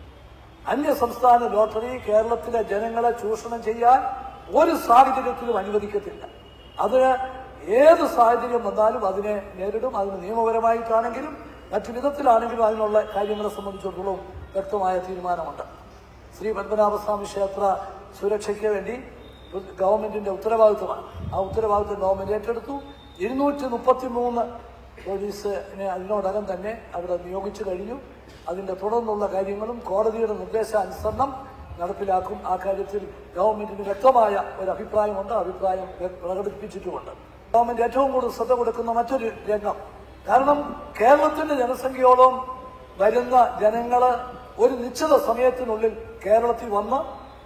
അന്യ സംസ്ഥാന ലോട്ടറി കേരളത്തിലെ ജനങ്ങളെ ചൂഷണം ചെയ്യാൻ ഒരു സാഹചര്യത്തിലും അനുവദിക്കത്തില്ല അതിന് ഏത് സാഹചര്യം വന്നാലും അതിനെ നേരിടും അതിന് നിയമപരമായിട്ടാണെങ്കിലും മറ്റു വിധത്തിലാണെങ്കിലും അതിനുള്ള കാര്യങ്ങളെ സംബന്ധിച്ചിടത്തോളം വ്യക്തമായ തീരുമാനമുണ്ട് ശ്രീ പത്മനാഭസ്വാമി ക്ഷേത്ര സുരക്ഷയ്ക്ക് വേണ്ടി ഗവൺമെന്റിന്റെ ഉത്തരവാദിത്വമാണ് ആ ഉത്തരവാദിത്വം ഗവൺമെന്റ് ഏറ്റെടുത്തു ഇരുന്നൂറ്റി മുപ്പത്തി മൂന്ന് പോലീസിനെ അതിനോടകം തന്നെ അവിടെ നിയോഗിച്ചു കഴിഞ്ഞു അതിന്റെ തുടർന്നുള്ള കാര്യങ്ങളും കോടതിയുടെ നിർദ്ദേശാനുസരണം നടപ്പിലാക്കും ആ കാര്യത്തിൽ ഗവൺമെന്റിന് വ്യക്തമായ ഒരു അഭിപ്രായമുണ്ട് ആ അഭിപ്രായം വ്യ- പ്രകടിപ്പിച്ചിട്ടുമുണ്ട് ഗവൺമെന്റ് ഏറ്റവും കൂടുതൽ ശ്രദ്ധ കൊടുക്കുന്ന മറ്റൊരു രംഗം കാരണം കേരളത്തിന്റെ ജനസംഖ്യയോളം വരുന്ന ജനങ്ങള് ഒരു നിശ്ചിത സമയത്തിനുള്ളിൽ കേരളത്തിൽ വന്ന്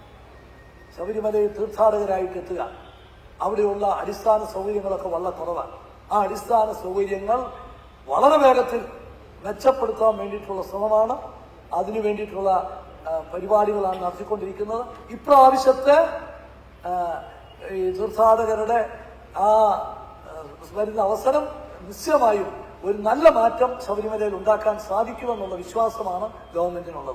ശബരിമലയിൽ തീർത്ഥാടകരായിട്ട് എത്തുക അവിടെയുള്ള അടിസ്ഥാന സൗകര്യങ്ങളൊക്കെ വളരെ കുറവാണ് ആ അടിസ്ഥാന സൗകര്യങ്ങൾ വളരെ വേഗത്തിൽ മെച്ചപ്പെടുത്താൻ വേണ്ടിയിട്ടുള്ള ശ്രമമാണ് അതിനു വേണ്ടിയിട്ടുള്ള ആ, പരിപാടികളാണ് നടത്തിക്കൊണ്ടിരിക്കുന്നത് ഇപ്രാവശ്യത്തെ ആ, ഈ തീർത്ഥാടകരുടെ ആ ആ, വരുന്ന അവസരം നിശ്ചയമായും ഒരു നല്ല മാറ്റം ശബരിമലയിൽ ഉണ്ടാക്കാൻ സാധിക്കുമെന്നുള്ള വിശ്വാസമാണ് ഗവൺമെന്റിനുള്ളത്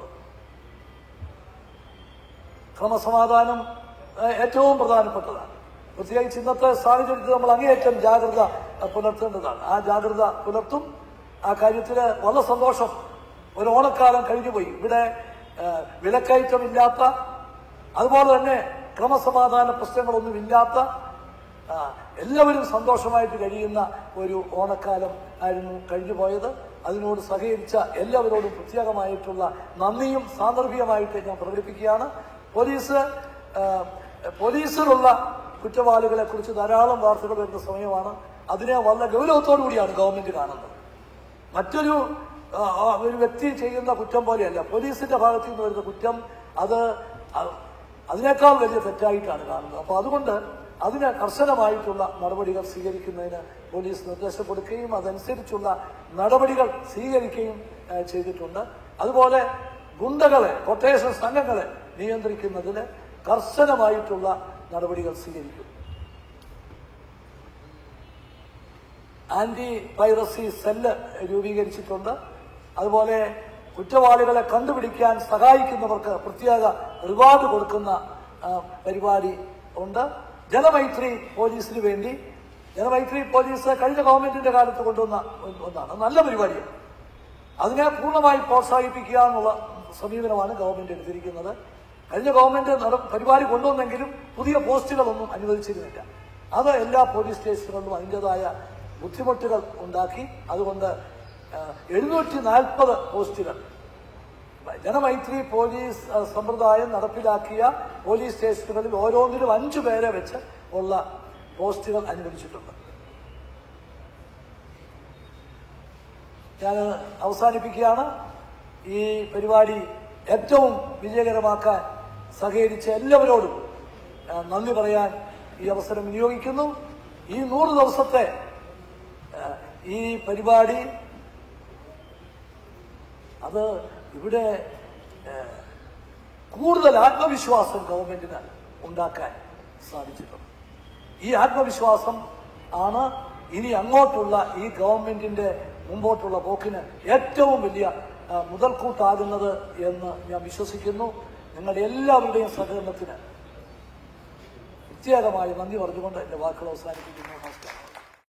ക്രമസമാധാനം ഏഹ്, ഏറ്റവും പ്രധാനപ്പെട്ടതാണ് പ്രത്യേകിച്ച് ഇന്നത്തെ സാഹചര്യത്തിൽ നമ്മൾ അങ്ങേയറ്റം ജാഗ്രത ഏഹ്, പുലർത്തേണ്ടതാണ് ആ ജാഗ്രത പുലർത്തും ആ കാര്യത്തിൽ വളരെ സന്തോഷം ഒരു ഓണക്കാലം കഴിഞ്ഞുപോയി ഇവിടെ ഏഹ്, വിലക്കയറ്റമില്ലാത്ത അതുപോലെ തന്നെ ക്രമസമാധാന പ്രശ്നങ്ങളൊന്നുമില്ലാത്ത ആ, എല്ലാവരും സന്തോഷമായിട്ട് കഴിയുന്ന ഒരു ഓണക്കാലം ആയിരുന്നു കഴിഞ്ഞുപോയത് അതിനോട് സഹകരിച്ച എല്ലാവരോടും പ്രത്യേകമായിട്ടുള്ള നന്ദിയും സാന്ദർഭികമായിട്ട് ഞാൻ പ്രകടിപ്പിക്കുകയാണ് പോലീസ് ആ, പോലീസിലുള്ള കുറ്റവാളികളെ കുറിച്ച് ധാരാളം വാർത്തകൾ വരുന്ന സമയമാണ് അതിനെ വളരെ ഗൗരവത്തോടു കൂടിയാണ് ഗവൺമെന്റ് കാണുന്നത് മറ്റൊരു ആ, ആ, ഒരു വ്യക്തി ചെയ്യുന്ന കുറ്റം പോലെയല്ല പോലീസിന്റെ ഭാഗത്തു നിന്ന് വരുന്ന കുറ്റം അത് അ- അതിനേക്കാൾ വലിയ തെറ്റായിട്ടാണ് കാണുന്നത് അപ്പോൾ അതുകൊണ്ട് അതിന് കർശനമായിട്ടുള്ള നടപടികൾ സ്വീകരിക്കുന്നതിന് പോലീസ് നിർദ്ദേശം കൊടുക്കുകയും അതനുസരിച്ചുള്ള നടപടികൾ സ്വീകരിക്കുകയും ആ, ചെയ്തിട്ടുണ്ട് അതുപോലെ ഗുണ്ടകളെ കൊട്ടേഷൻ സംഘങ്ങളെ നിയന്ത്രിക്കുന്നതിന് കർശനമായിട്ടുള്ള നടപടികൾ സ്വീകരിക്കും ആന്റി പൈറസി സെല്ല് രൂപീകരിച്ചിട്ടുണ്ട് അതുപോലെ കുറ്റവാളികളെ കണ്ടുപിടിക്കാൻ സഹായിക്കുന്നവർക്ക് പ്രത്യേക റിവാർഡ് കൊടുക്കുന്ന ആ, പരിപാടി ഉണ്ട് ജനമൈത്രി പോലീസിന് വേണ്ടി ജനമൈത്രി പോലീസ് കഴിഞ്ഞ ഗവൺമെന്റിന്റെ കാലത്ത് കൊണ്ടുവന്ന ഒന്ന് ഒന്നാണ് നല്ല പരിപാടിയാണ് അതിനെ പൂർണ്ണമായി പ്രോത്സാഹിപ്പിക്കുക എന്നുള്ള സമീപനമാണ് ഗവൺമെന്റ് എടുത്തിരിക്കുന്നത് കഴിഞ്ഞ ഗവൺമെന്റ് നട- പരിപാടി കൊണ്ടുവന്നെങ്കിലും പുതിയ പോസ്റ്റുകളൊന്നും അനുവദിച്ചിരുന്നില്ല അത് എല്ലാ പോലീസ് സ്റ്റേഷനുകളിലും അതിൻ്റെതായ ബുദ്ധിമുട്ടുകൾ ഉണ്ടാക്കി അതുകൊണ്ട് എഴുന്നൂറ്റി നാൽപ്പത് പോസ്റ്റുകൾ ജനമൈത്രി പോലീസ് ആ, സമ്പ്രദായം നടപ്പിലാക്കിയ പോലീസ് സ്റ്റേഷനുകളിൽ ഓരോന്നിലും അഞ്ചു പേരെ വെച്ച് ഉള്ള പോസ്റ്റുകൾ അനുവദിച്ചിട്ടുണ്ട് ഞാൻ അവസാനിപ്പിക്കുകയാണ് ഈ പരിപാടി ഏറ്റവും വിജയകരമാക്കാൻ സഹകരിച്ച എല്ലാവരോടും ആ, നന്ദി പറയാൻ ഈ അവസരം വിനിയോഗിക്കുന്നു ഈ നൂറ് ദിവസത്തെ ആ, ഈ പരിപാടി അത് ഇവിടെ ആ, കൂടുതൽ ആത്മവിശ്വാസം ഗവൺമെന്റിന് ഉണ്ടാക്കാൻ സാധിച്ചിട്ടുണ്ട് ഈ ആത്മവിശ്വാസം ആണ് ഇനി അങ്ങോട്ടുള്ള ഈ ഗവൺമെന്റിന്റെ മുമ്പോട്ടുള്ള പോക്കിന് ഏറ്റവും വലിയ ആ, മുതൽക്കൂട്ടാകുന്നത് എന്ന് ഞാൻ വിശ്വസിക്കുന്നു നിങ്ങളുടെ എല്ലാവരുടെയും സഹകരണത്തിന് പ്രത്യേകമായി നന്ദി പറഞ്ഞുകൊണ്ട് എന്റെ വാക്കുകൾ അവസാനിപ്പിക്കുന്നു നമസ്കാരം